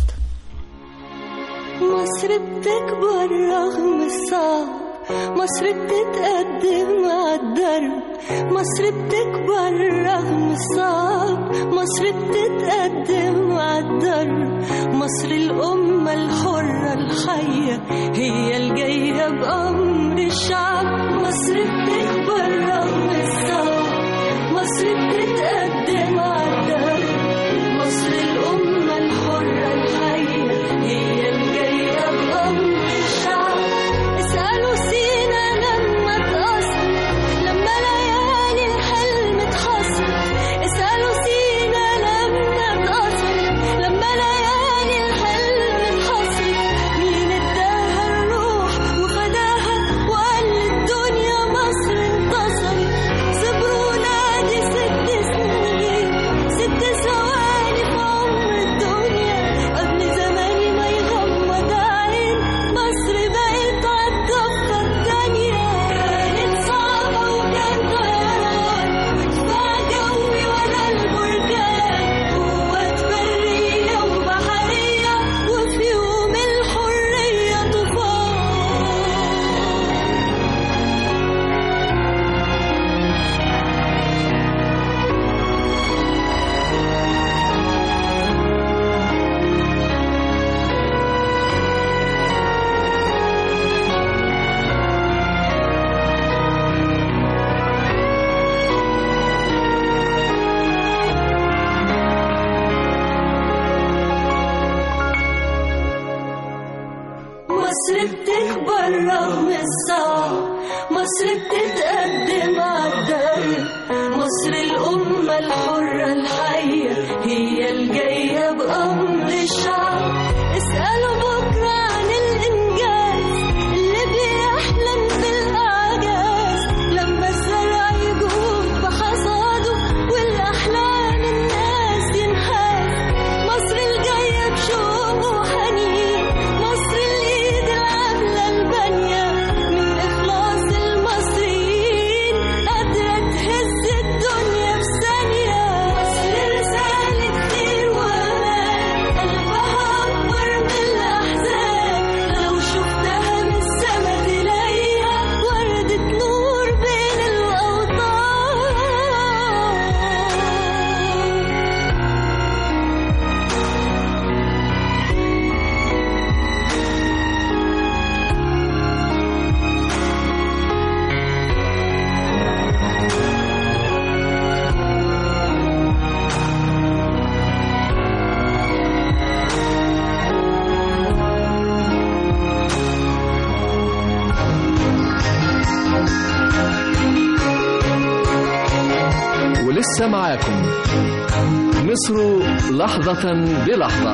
E: مصر بتكبر رغم الصعب مصر بتتقدم عالدرب مصر بتكبر رغم الصعب مصر بتتقدم عالدرب مصر الأمة الحرة الحية هي الجاية بأمر الشعب مصر بتكبر رغم الصعب مصر بتتقدم عالدرب مصر الأمة الحرة الحية هي الجاية بأمر الشعب اسألوا سينا لما اتأثر لما ليالي الحلم اتحصر اسألوا سينا لما اتأثر لما ليالي الحلم اتحصر مين اداها الروح وفداها وقال الدنيا مصر انتصرت صبروا نادي ست سنين ست ثواني في عمر الدنيا قبل زماني ما يغمض عين مصر بقت عالضفة التانية كانت صعبة وكان طيران ودفاع جوي ورا البركان قوات برية وبحرية وفي يوم الحرية طوفان مصر بتكبر رغم الصعب مصر بتتقدم عالدرب مصر الأمة الحرة الحية هي الجاية بأمر الشعب اسألوا بكرة عن الإنجاز اللي بيحلم بالأعجاز لما الزرع يجهود بحصاده والأحلام الناس ينحاز مصر الجاية بشوق وحنين مصر الإيد العاملة البانية من إخلاص المصريين قادرة تهز الدنيا في ثانية مصر رسالة خير وأمان قلبها أكبر من الأحزان لو شفتها من السما تلاقيها وردة نور بين الأوطان
B: ولسه معاكم مصر لحظة بلحظة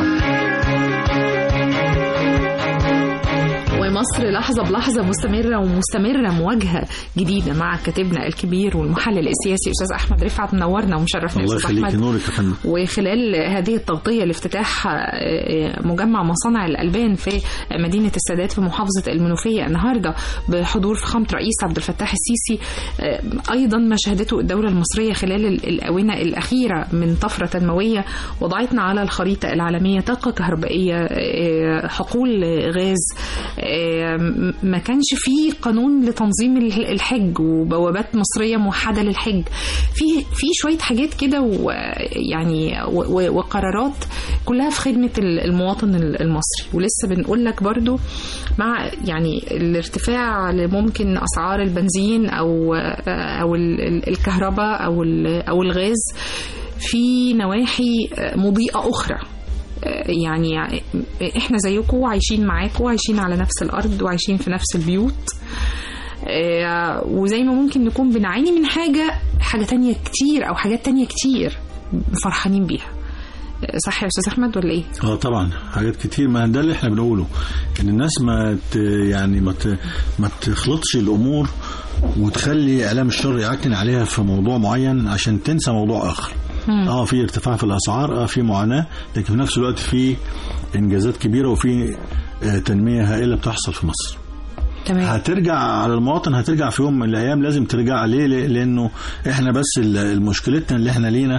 C: ومصر لحظة بلحظة مستمرة ومستمرة مواجهة جديدة مع كاتبنا الكبير والمحلل السياسي أستاذ أحمد رفعت منورنا ومشرفنا
D: الله
C: أستاذ
D: يخليك
C: أحمد
D: نورك يا فندم
C: وخلال هذه التغطية لافتتاح آه، مجمع مصانع الألبان في مدينة السادات في محافظة المنوفية النهاردة بحضور فخامة رئيس عبد الفتاح السيسي آه، أيضا ما شهدته الدولة المصرية خلال ال- الآونة الأخيرة من طفرة تنموية وضعتنا على الخريطة العالمية طاقة كهربائية آه، حقول غاز آه، م- ما كانش فيه قانون لتنظيم ال- الحج وبوابات مصرية موحدة للحج في في شوية حاجات كده ويعني و- و- وقرارات كلها في خدمة ال- المواطن ال- المصري ولسه بنقول لك برضو مع يعني الارتفاع لممكن أسعار البنزين أو أو ال- ال- الكهرباء أو ال- أو الغاز في نواحي مضيئة أخرى يعني احنا زيكم عايشين معاكم عايشين على نفس الارض وعايشين في نفس البيوت آه، وزي ما ممكن نكون بنعاني من حاجة حاجة تانية كتير أو حاجات تانية كتير فرحانين بيها صح يا استاذ احمد ولا ايه
D: اه طبعا حاجات كتير ما ده اللي احنا بنقوله ان الناس ما ت يعني ما ت ما تخلطش الامور وتخلي اعلام الشر يعكن عليها في موضوع معين عشان تنسى موضوع اخر اه في ارتفاع في الاسعار اه في معاناه لكن في نفس الوقت في انجازات كبيره وفي آه، تنميه هائله بتحصل في مصر
C: تمام
D: هترجع على المواطن هترجع في يوم من الايام لازم ترجع ليه ليه؟ لانه احنا بس ال- مشكلتنا اللي احنا لينا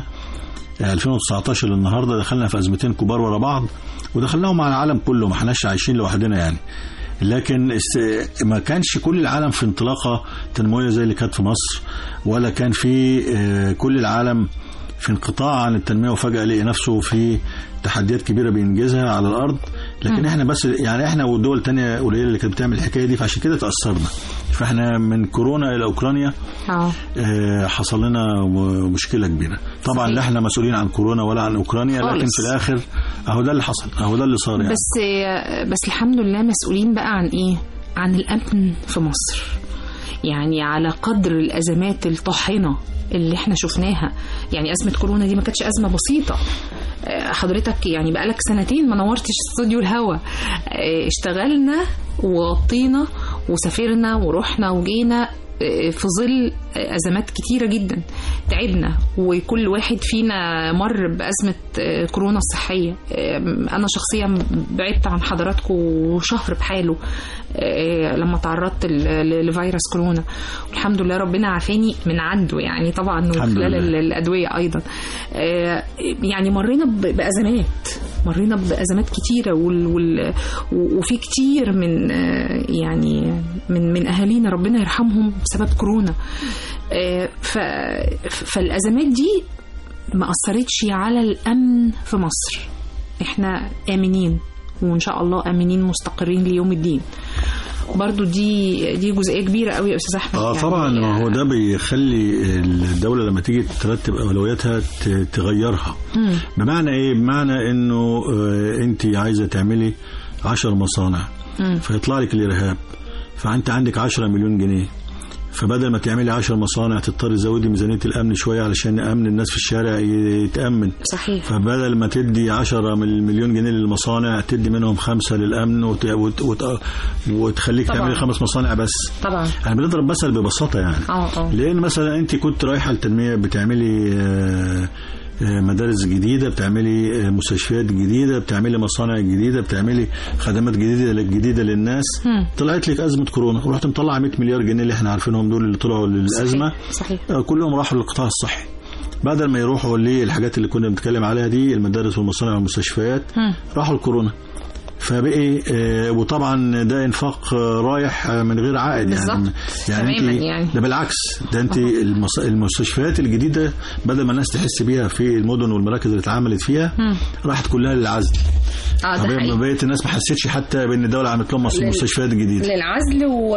D: 2019 للنهارده دخلنا في ازمتين كبار ورا بعض ودخلناهم على العالم كله ما احناش عايشين لوحدنا يعني لكن است- ما كانش كل العالم في انطلاقه تنمويه زي اللي كانت في مصر ولا كان في آه، كل العالم في انقطاع عن التنميه وفجاه لقي نفسه في تحديات كبيره بينجزها على الارض لكن احنا بس يعني احنا والدول التانية قليله اللي كانت بتعمل الحكايه دي فعشان كده تاثرنا فاحنا من كورونا الى اوكرانيا
C: اه
D: آه، حصل لنا م- مشكله كبيره طبعا
C: صحيح.
D: لا احنا مسؤولين عن كورونا ولا عن اوكرانيا لكن
C: خالص.
D: في الاخر اهو ده اللي حصل اهو ده اللي صار يعني
C: بس بس الحمد لله مسؤولين بقى عن ايه عن الامن في مصر يعني على قدر الازمات الطاحنه اللي احنا شفناها يعني ازمه كورونا دي ما كانتش ازمه بسيطه آه، حضرتك يعني بقالك سنتين ما نورتش استوديو الهوا آه، اشتغلنا وغطينا وسافرنا ورحنا وجينا آه، في ظل آه، ازمات كتيره جدا تعبنا وكل واحد فينا مر بازمه آه، كورونا الصحيه آه، انا شخصيا بعدت عن حضراتكم شهر بحاله آه، لما تعرضت ل- ل- لفيروس كورونا والحمد لله ربنا عافاني من عنده يعني طبعا
D: الحمد
C: وخلال
D: لله.
C: ال- الادويه ايضا آه، يعني مرينا ب- بازمات مرينا بازمات كتيره وال وال و- وفي كتير من آه، يعني من من اهالينا ربنا يرحمهم بسبب كورونا آه، ف فالازمات دي ما اثرتش على الامن في مصر احنا امنين وان شاء الله امنين مستقرين ليوم الدين برضو دي دي جزئيه كبيره قوي يا استاذ احمد
D: اه
C: يعني
D: طبعا ما هو ده بيخلي الدوله لما تيجي ترتب اولوياتها ت- تغيرها
C: مم.
D: بمعنى ايه بمعنى انه آه، انت عايزه تعملي 10 مصانع
C: مم.
D: فيطلع لك الارهاب فانت عندك 10 مليون جنيه فبدل ما تعملي 10 مصانع تضطري تزودي ميزانيه الامن شويه علشان امن الناس في الشارع يتامن
C: صحيح
D: فبدل ما تدي 10 من المليون جنيه للمصانع تدي منهم خمسة للأمن وت... وت... وت... وتخليك
C: طبعاً.
D: تعملي خمس مصانع بس
C: طبعا
D: أنا بنضرب مثل ببساطة يعني
C: اه اه
D: لأن مثلا أنت كنت رايحة التنمية بتعملي آه، آه، مدارس جديدة بتعملي آه، مستشفيات جديدة بتعملي مصانع جديدة بتعملي خدمات جديدة جديدة للناس
C: مم.
D: طلعت لك أزمة كورونا ورحت مطلع 100 مليار جنيه اللي احنا عارفينهم دول اللي طلعوا للأزمة
C: صحيح, صحيح.
D: آه، كلهم راحوا للقطاع الصحي بدل ما يروحوا للحاجات اللي كنا بنتكلم عليها دي المدارس والمصانع والمستشفيات
C: مم.
D: راحوا الكورونا فبقي آه، وطبعا ده انفاق آه، رايح آه، من غير عائد يعني
C: بالظبط.
D: يعني
C: تماماً
D: انت
C: يعني.
D: ده بالعكس ده انت المص- المستشفيات الجديده بدل ما الناس تحس بيها في المدن والمراكز اللي اتعملت فيها
C: مم.
D: راحت كلها للعزل
C: اه ده
D: طب
C: حقيقي
D: بقيه الناس ما حسيتش حتى بان الدوله عملت لهم مص-
C: لل-
D: مستشفيات جديده
C: للعزل و...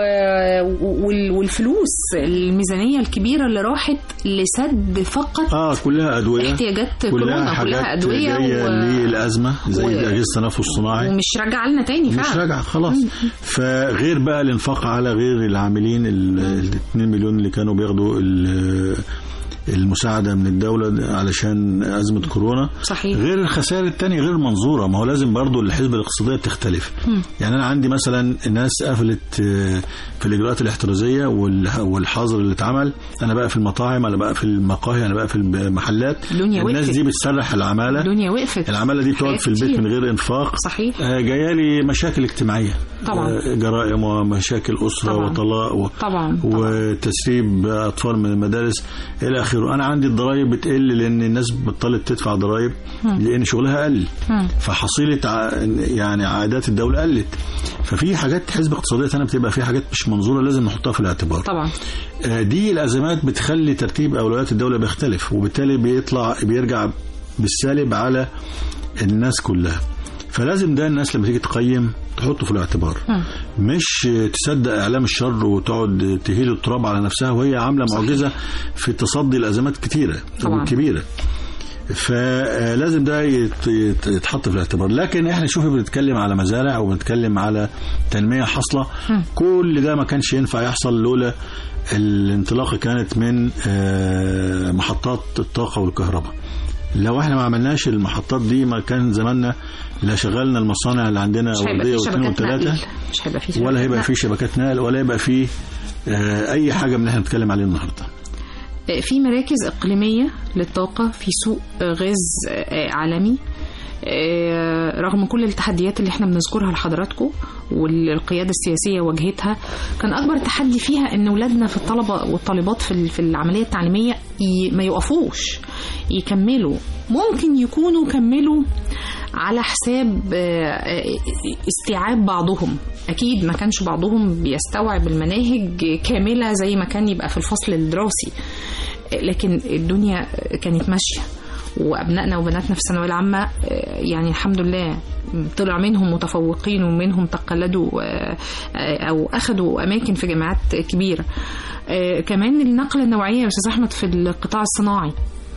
C: وال- والفلوس الميزانية الكبيرة اللي راحت لسد فقط
D: اه كلها ادويه
C: احتياجات
D: كلها
C: كورونا
D: حاجات
C: كلها أدوية
D: جايه
C: و...
D: للازمه زي
C: و-
D: اجهزه التنفس الصناعي
C: ومش راجعة لنا تاني
D: مش
C: فعلا
D: راجع خلاص فغير بقى الانفاق على غير العاملين ال 2 مليون اللي كانوا بياخدوا ال- المساعدة من الدولة علشان أزمة كورونا
C: صحيح.
D: غير الخسائر التانية غير المنظورة ما هو لازم برضو الحسبة الاقتصادية تختلف يعني أنا عندي مثلا الناس قفلت آه، في الإجراءات الاحترازية والح- والحظر اللي اتعمل أنا بقى في المطاعم أنا بقى في المقاهي أنا بقى في المحلات
C: الدنيا
D: الناس
C: وقفت.
D: دي بتسرح العمالة
C: الدنيا وقفت
D: العمالة دي بتقعد
C: حاجات
D: في البيت
C: كتير.
D: من غير إنفاق
C: صحيح
D: آه، جايالي مشاكل اجتماعية
C: طبعا.
D: آه، جرائم ومشاكل أسرة
C: طبعا.
D: وطلاق و...
C: طبعا طبعا
D: وتسريب أطفال من المدارس إلى آخره أنا عندي الضرايب بتقل لأن الناس بطلت تدفع ضرايب لأن شغلها قل
C: مم.
D: فحصيلة ع... يعني عائدات الدولة قلت ففي حاجات حسبة اقتصادية تانية بتبقى في حاجات مش منظورة لازم نحطها في الاعتبار
C: طبعا
D: آه، دي الأزمات بتخلي ترتيب أولويات الدولة بيختلف وبالتالي بيطلع بيرجع بالسالب على الناس كلها فلازم ده الناس لما تيجي تقيم تحطه في الاعتبار
C: مم.
D: مش تصدق اعلام الشر وتقعد تهيل التراب على نفسها وهي عامله معجزه في تصدي لازمات كتيره
C: طبعاً.
D: وكبيره فلازم ده يت- يت- يتحط في الاعتبار لكن احنا شوفي بنتكلم على مزارع وبنتكلم على تنميه حاصله كل ده ما كانش ينفع يحصل لولا الانطلاقه كانت من آه، محطات الطاقه والكهرباء لو احنا ما عملناش المحطات دي ما كان زماننا لا شغلنا المصانع اللي عندنا
C: مش هيبقى
D: ورديه
C: في
D: واثنين
C: شبكات نقل
D: وثلاثه
C: مش هيبقى في
D: ولا
C: شبكات
D: هيبقى
C: نقل.
D: في شبكات نقل ولا هيبقى في آه، اي حاجه من اللي احنا بنتكلم عليه النهارده
C: في مراكز إقليمية للطاقة في سوق غاز عالمي آه، رغم كل التحديات اللي احنا بنذكرها لحضراتكم والقيادة السياسية واجهتها كان أكبر تحدي فيها إن ولادنا في الطلبة والطالبات في ال- في العملية التعليمية ي- ما يقفوش يكملوا ممكن يكونوا كملوا على حساب آه، استيعاب بعضهم أكيد ما كانش بعضهم بيستوعب المناهج كاملة زي ما كان يبقى في الفصل الدراسي لكن الدنيا كانت ماشيه وابنائنا وبناتنا في الثانويه العامه آه، يعني الحمد لله طلع منهم متفوقين ومنهم تقلدوا آه، آه، او اخذوا اماكن في جامعات كبيره آه، كمان النقله النوعيه يا استاذ احمد في القطاع الصناعي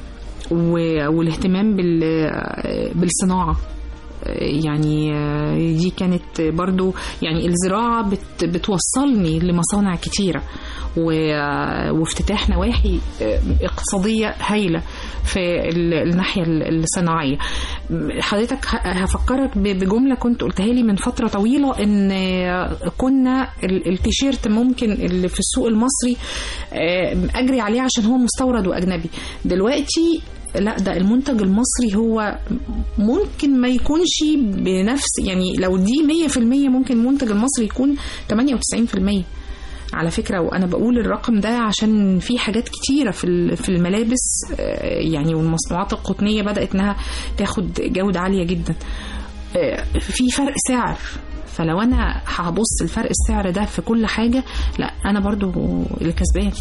C: و- والاهتمام بال- بالصناعه يعني آه، دي كانت برضو يعني الزراعة بت بتوصلني لمصانع كتيرة و- آه، وافتتاح نواحي آه، اقتصادية هايلة في ال- الناحية ال- الصناعية حضرتك ه- هفكرك ب- بجملة كنت قلتها لي من فترة طويلة ان آه، كنا ال- التيشيرت ممكن اللي في السوق المصري آه، اجري عليه عشان هو مستورد واجنبي دلوقتي لا ده المنتج المصري هو ممكن ما يكونش بنفس يعني لو دي 100% ممكن المنتج المصري يكون 98% على فكرة وأنا بقول الرقم ده عشان في حاجات كتيرة في ال- في الملابس آه، يعني والمصنوعات القطنية بدأت إنها تاخد جودة عالية جدا آه، في فرق سعر فلو أنا هبص الفرق السعر ده في كل حاجة لا أنا برضو اللي كسبان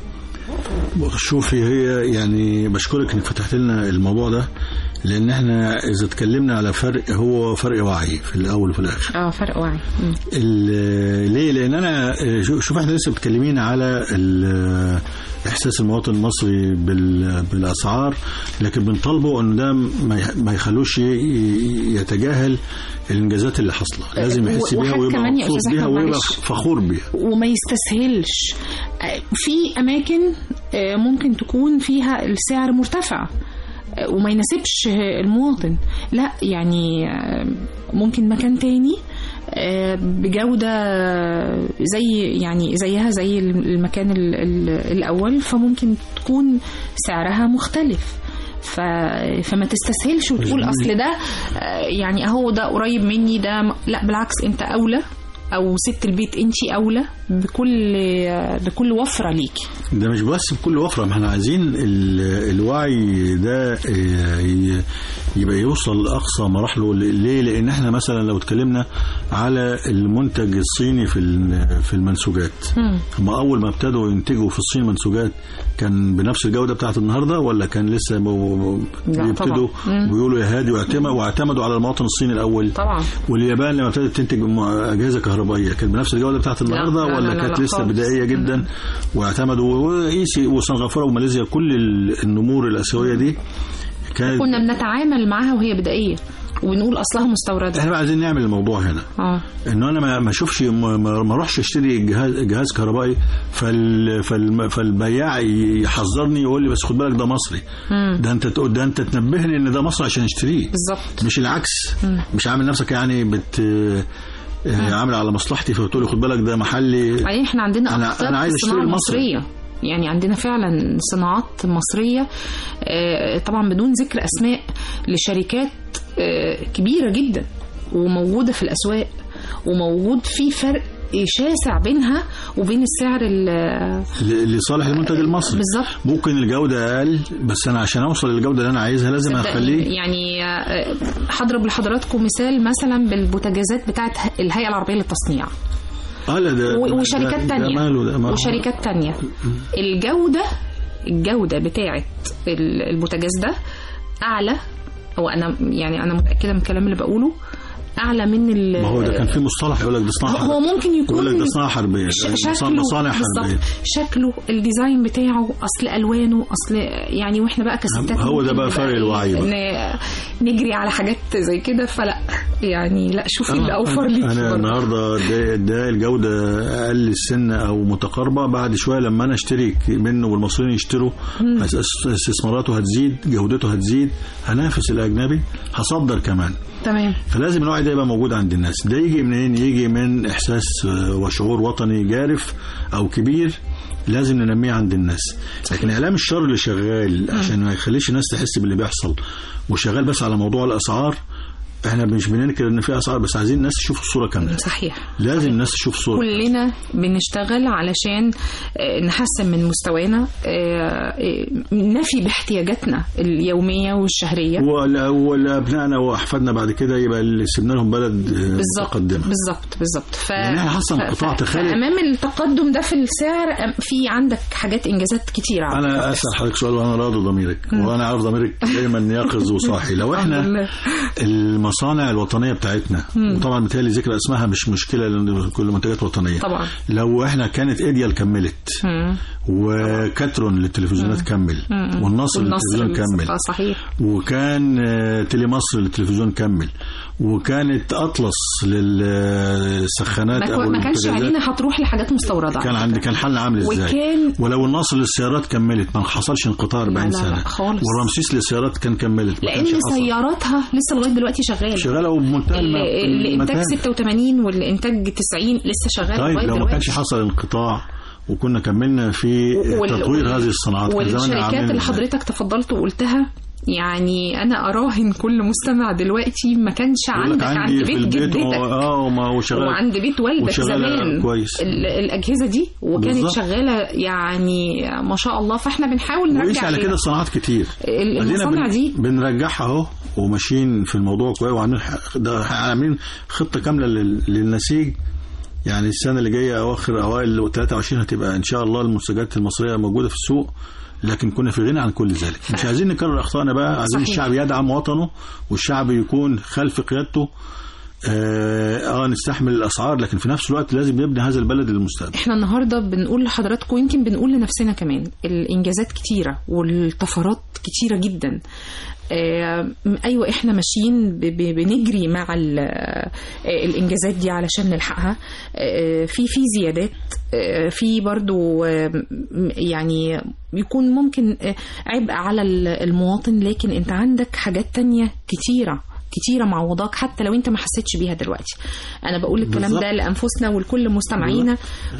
D: شوفي هي يعني بشكرك انك فتحت لنا الموضوع ده لان احنا اذا اتكلمنا على فرق هو فرق وعي في الاول وفي الاخر
C: اه فرق وعي مم.
D: ال- ليه لان انا شو- شوف احنا لسه متكلمين على ال- احساس المواطن المصري بال- بالاسعار لكن بنطالبه انه ده ما يح- ما يخلوش ي- ي- يتجاهل الانجازات اللي حاصله لازم يحس بيها
C: وحاجة
D: ويبقى
C: كمان يا
D: مبسوط
C: أستاذ
D: بيها
C: أحمد
D: ويبقى
C: معلش.
D: فخور بيها
C: وما يستسهلش آه، في اماكن آه، ممكن تكون فيها السعر مرتفع آه، وما يناسبش المواطن لا يعني آه، ممكن مكان تاني آه، بجودة زي يعني زيها زي المكان ال- ال- الأول فممكن تكون سعرها مختلف ف... فما تستسهلش وتقول اصل ده آه، يعني اهو ده قريب مني ده م- لا بالعكس انت اولى او ست البيت انت اولى بكل بكل وفره ليكي
D: ده مش بس بكل وفرة ما احنا عايزين ال- الوعي ده آه، ي- يبقى يوصل لأقصى مراحله ليه؟ لأن احنا مثلا لو اتكلمنا على المنتج الصيني في ال- في المنسوجات هم أول ما ابتدوا ينتجوا في الصين منسوجات كان بنفس الجودة بتاعت النهاردة ولا كان لسه ب-
C: لا
D: بيبتدوا
C: طبعا. مم.
D: بيقولوا يا هادي واعتمدوا واعتمدوا على المواطن الصيني الأول
C: طبعا
D: واليابان لما ابتدت تنتج م- اجهزه كهربائيه كانت بنفس الجوده بتاعت النهارده
C: لا، لا،
D: ولا
C: لا،
D: كانت
C: لا
D: لسه
C: خالص.
D: بدائيه جدا واعتمدوا وإيسي وسنغافوره وماليزيا كل ال- النمور الاسيويه دي كانت
C: كنا بنتعامل معاها وهي بدائيه وبنقول اصلها مستورده
D: احنا بقى عايزين نعمل الموضوع هنا
C: اه
D: انه انا ما ما اشوفش ما ما- ما اروحش اشتري جهاز جهاز كهربائي فال فال فالبياع يحذرني يقول لي بس خد بالك ده مصري ده انت تقول- ده انت تنبهني ان ده مصري عشان اشتريه
C: بالظبط
D: مش العكس مش عامل نفسك يعني بت آه، عامل على مصلحتي فبتقول لي خد بالك ده محلي
C: بعدين احنا عندنا
D: أنا-
C: اقطاب
D: أنا عايز
C: في الصناعه
D: أشتري المصري.
C: المصريه يعني عندنا فعلا صناعات مصريه آه، طبعا بدون ذكر اسماء لشركات آه، كبيره جدا وموجوده في الاسواق وموجود في فرق شاسع بينها وبين السعر ال-
D: ل- لصالح المنتج المصري
C: بالظبط
D: ممكن الجودة أقل بس أنا عشان أوصل للجودة اللي أنا عايزها لازم
C: صدقني،
D: أخليه
C: يعني آه، هضرب لحضراتكم مثال مثلا بالبوتاجازات بتاعت الهيئه العربيه للتصنيع
D: اه لا ده
C: و-
D: ده-
C: وشركات
D: ده
C: تانية
D: ماله ده ماله.
C: وشركات تانية الجودة الجودة بتاعة ال- البوتاجاز ده أعلى هو أنا يعني أنا متأكدة من الكلام اللي بقوله اعلى من ال
D: ما هو ده كان في مصطلح يقول لك ده صناعه
C: هو ممكن يكون
D: يقول لك ده صناعه حربيه
C: ش-
D: ده
C: شكله
D: مصانع حربيه
C: بالظبط شكله الديزاين بتاعه اصل الوانه اصل يعني واحنا بقى كستات
D: هو ده
C: ممكن
D: بقى
C: نبقى
D: فرق الوعي بقى.
C: ن- نجري على حاجات زي كده فلا يعني لا شوفي اللي اوفر ليكي
D: انا
C: برضه.
D: النهارده ده, ده الجوده اقل السن او متقاربه بعد شويه لما انا اشتري منه والمصريين يشتروا هس- استثماراته هتزيد جودته هتزيد هنافس الاجنبي هصدر كمان
C: تمام
D: فلازم الوعي ده يبقى موجود عند الناس ده يجي منين يجي من احساس آه، وشعور وطني جارف او كبير لازم ننميه عند الناس لكن اعلام الشر اللي شغال عشان ما يخليش الناس تحس باللي بيحصل وشغال بس على موضوع الاسعار احنا مش بننكر ان في اسعار بس عايزين الناس تشوف الصوره كامله
C: صحيح
D: لازم الناس تشوف الصوره
C: كلنا بنشتغل علشان آه، نحسن من مستوانا آه، آه، نفي باحتياجاتنا اليومية والشهرية
D: ولا- ولابنائنا واحفادنا بعد كده يبقى اللي سيبنا لهم بلد آه،
C: بالظبط
D: متقدمه
C: بالظبط بالظبط ف...
D: لأن إحنا حصل انقطاع، تخيل.
C: امام التقدم ده في السعر أم- في عندك حاجات انجازات كتيره
D: انا اسال حضرتك سؤال وانا راضي ضميرك وانا عارف ضميرك دايما يقظ وصاحي لو
C: الحمد
D: احنا
C: لله.
D: المصانع الوطنيه بتاعتنا وطبعا بالتالي ذكر اسمها مش مشكله لان كل منتجات وطنيه
C: طبعا.
D: لو احنا كانت ايديال كملت
C: مم.
D: وكاترون للتلفزيونات كمل والنصر للتلفزيون كمل
C: آه، صحيح
D: وكان آه، تيلي مصر للتلفزيون كمل وكانت اطلس للسخانات
C: ما,
D: او
C: ما كانش
D: البوتاجازات.
C: علينا هتروح لحاجات مستورده
D: كان عندي كان حل عامل ازاي
C: وكان-
D: ولو النصر للسيارات كملت ما حصلش انقطاع 40
C: لا، لا،
D: سنه
C: خالص.
D: والرمسيس للسيارات كان كملت ما كانش
C: لان
D: حصل.
C: سياراتها لسه لغايه دلوقتي شغاله
D: شغاله وبمنتهى الم-
C: ال- الانتاج
D: المتانة.
C: 86 والانتاج 90 لسه شغال
D: طيب
C: لغايه
D: لو ما
C: دلوقتي
D: كانش حصل انقطاع وكنا كملنا في
C: وال-
D: تطوير
C: وال-
D: هذه الصناعات كان زماننا
C: والشركات
D: عاملين
C: اللي
D: إزاي؟
C: حضرتك تفضلت وقلتها يعني انا اراهن كل مستمع دلوقتي ما كانش
D: يقول لك
C: عندك عند
D: في
C: بيت
D: البيت
C: جدتك
D: اه وما وشغال
C: وعند بيت والدك
D: وشغالة
C: زمان
D: كويس.
C: ال- الاجهزه دي وكانت
D: بالظبط.
C: شغاله يعني ما شاء الله فاحنا بنحاول نرجع
D: وقيس على
C: ليها.
D: كده صناعات كتير
C: ال-
D: أدينا
C: المصانع
D: بن-
C: دي
D: بنرجعها اهو وماشيين في الموضوع كويس وعاملين ح- ده عاملين خطه كامله لل- للنسيج يعني السنه اللي جايه اواخر اوائل 23 هتبقى ان شاء الله المنتجات المصريه موجوده في السوق لكن كنا في غنى عن كل ذلك مش عايزين نكرر اخطائنا بقى عايزين
C: صحيح.
D: الشعب يدعم وطنه والشعب يكون خلف قيادته اه, آه نستحمل الاسعار لكن في نفس الوقت لازم يبني هذا البلد للمستقبل
C: احنا النهارده بنقول لحضراتكم يمكن بنقول لنفسنا كمان الانجازات كتيره والطفرات كتيره جدا آه، ايوه احنا ماشيين ب- ب- بنجري مع ال- آه، الانجازات دي علشان نلحقها آه، في في زيادات آه، في برضو آه، م- يعني يكون ممكن آه، عبء على ال- المواطن لكن انت عندك حاجات تانية كتيره كتيرة معوضاك حتى لو انت ما حسيتش بيها دلوقتي انا بقول الكلام
D: بالظبط.
C: ده لانفسنا ولكل مستمعينا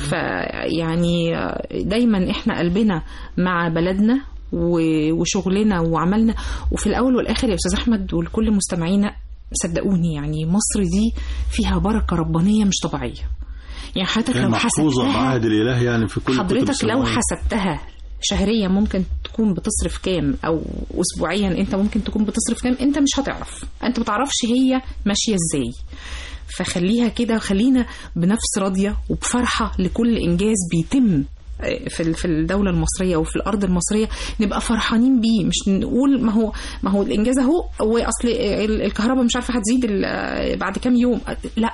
C: فيعني دايما احنا قلبنا مع بلدنا و- وشغلنا وعملنا وفي الاول والاخر يا استاذ احمد ولكل مستمعينا صدقوني يعني مصر دي فيها بركه ربانيه مش طبيعيه يعني حضرتك
D: هي
C: لو
D: محفوظه
C: حسبتها
D: بعهد الاله يعني في كل كتب
C: حضرتك لو
D: السماوية.
C: حسبتها شهريا ممكن تكون بتصرف كام او اسبوعيا انت ممكن تكون بتصرف كام انت مش هتعرف انت بتعرفش هي ماشيه ازاي فخليها كده خلينا بنفس راضيه وبفرحه لكل انجاز بيتم في ال- في الدوله المصريه وفي الارض المصريه نبقى فرحانين بيه مش نقول ما هو ما هو الانجاز اهو واصل ال- الكهرباء مش عارفه هتزيد ال- بعد كام يوم لا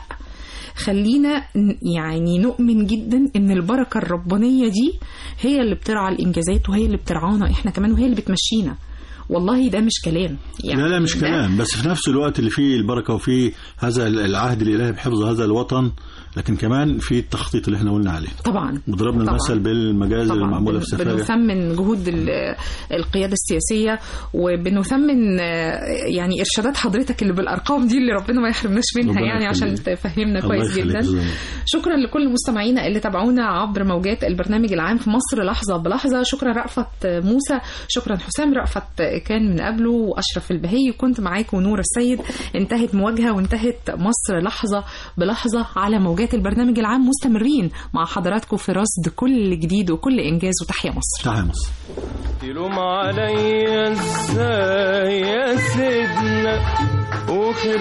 C: خلينا ن- يعني نؤمن جدا ان البركه الربانيه دي هي اللي بترعى الانجازات وهي اللي بترعانا احنا كمان وهي اللي بتمشينا والله ده مش كلام
D: لا لا مش
C: ده-
D: كلام بس في نفس الوقت اللي فيه البركه وفيه هذا العهد الالهي بحفظ هذا الوطن لكن كمان في التخطيط اللي احنا قلنا عليه
C: طبعا
D: وضربنا
C: طبعاً.
D: المثل بالمجازر
C: طبعا
D: المعموله
C: بن-
D: في سفارة
C: بنثمن جهود ال- القياده السياسيه وبنثمن آه، يعني ارشادات حضرتك اللي بالارقام دي اللي ربنا ما يحرمناش منها
D: ربنا
C: يعني عشان
D: يخليك.
C: تفهمنا
D: الله
C: كويس
D: يخليك
C: جدا
D: يا زلمة.
C: شكرا لكل مستمعينا اللي تابعونا عبر موجات البرنامج العام في مصر لحظه بلحظه شكرا رأفت موسى شكرا حسام رأفت كان من قبله واشرف البهي كنت معاكم نور السيد انتهت مواجهه وانتهت مصر لحظه بلحظه على موجات البرنامج العام مستمرين مع حضراتكم في رصد كل جديد وكل انجاز وتحيا مصر
D: تعال يا مصر
H: تلوم عليا ازاي يا سيدنا وخير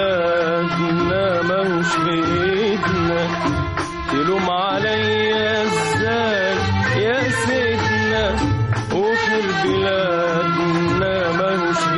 H: بلادنا موش بايدنا تلوم عليا ازاي يا سيدنا وخير بلادنا موش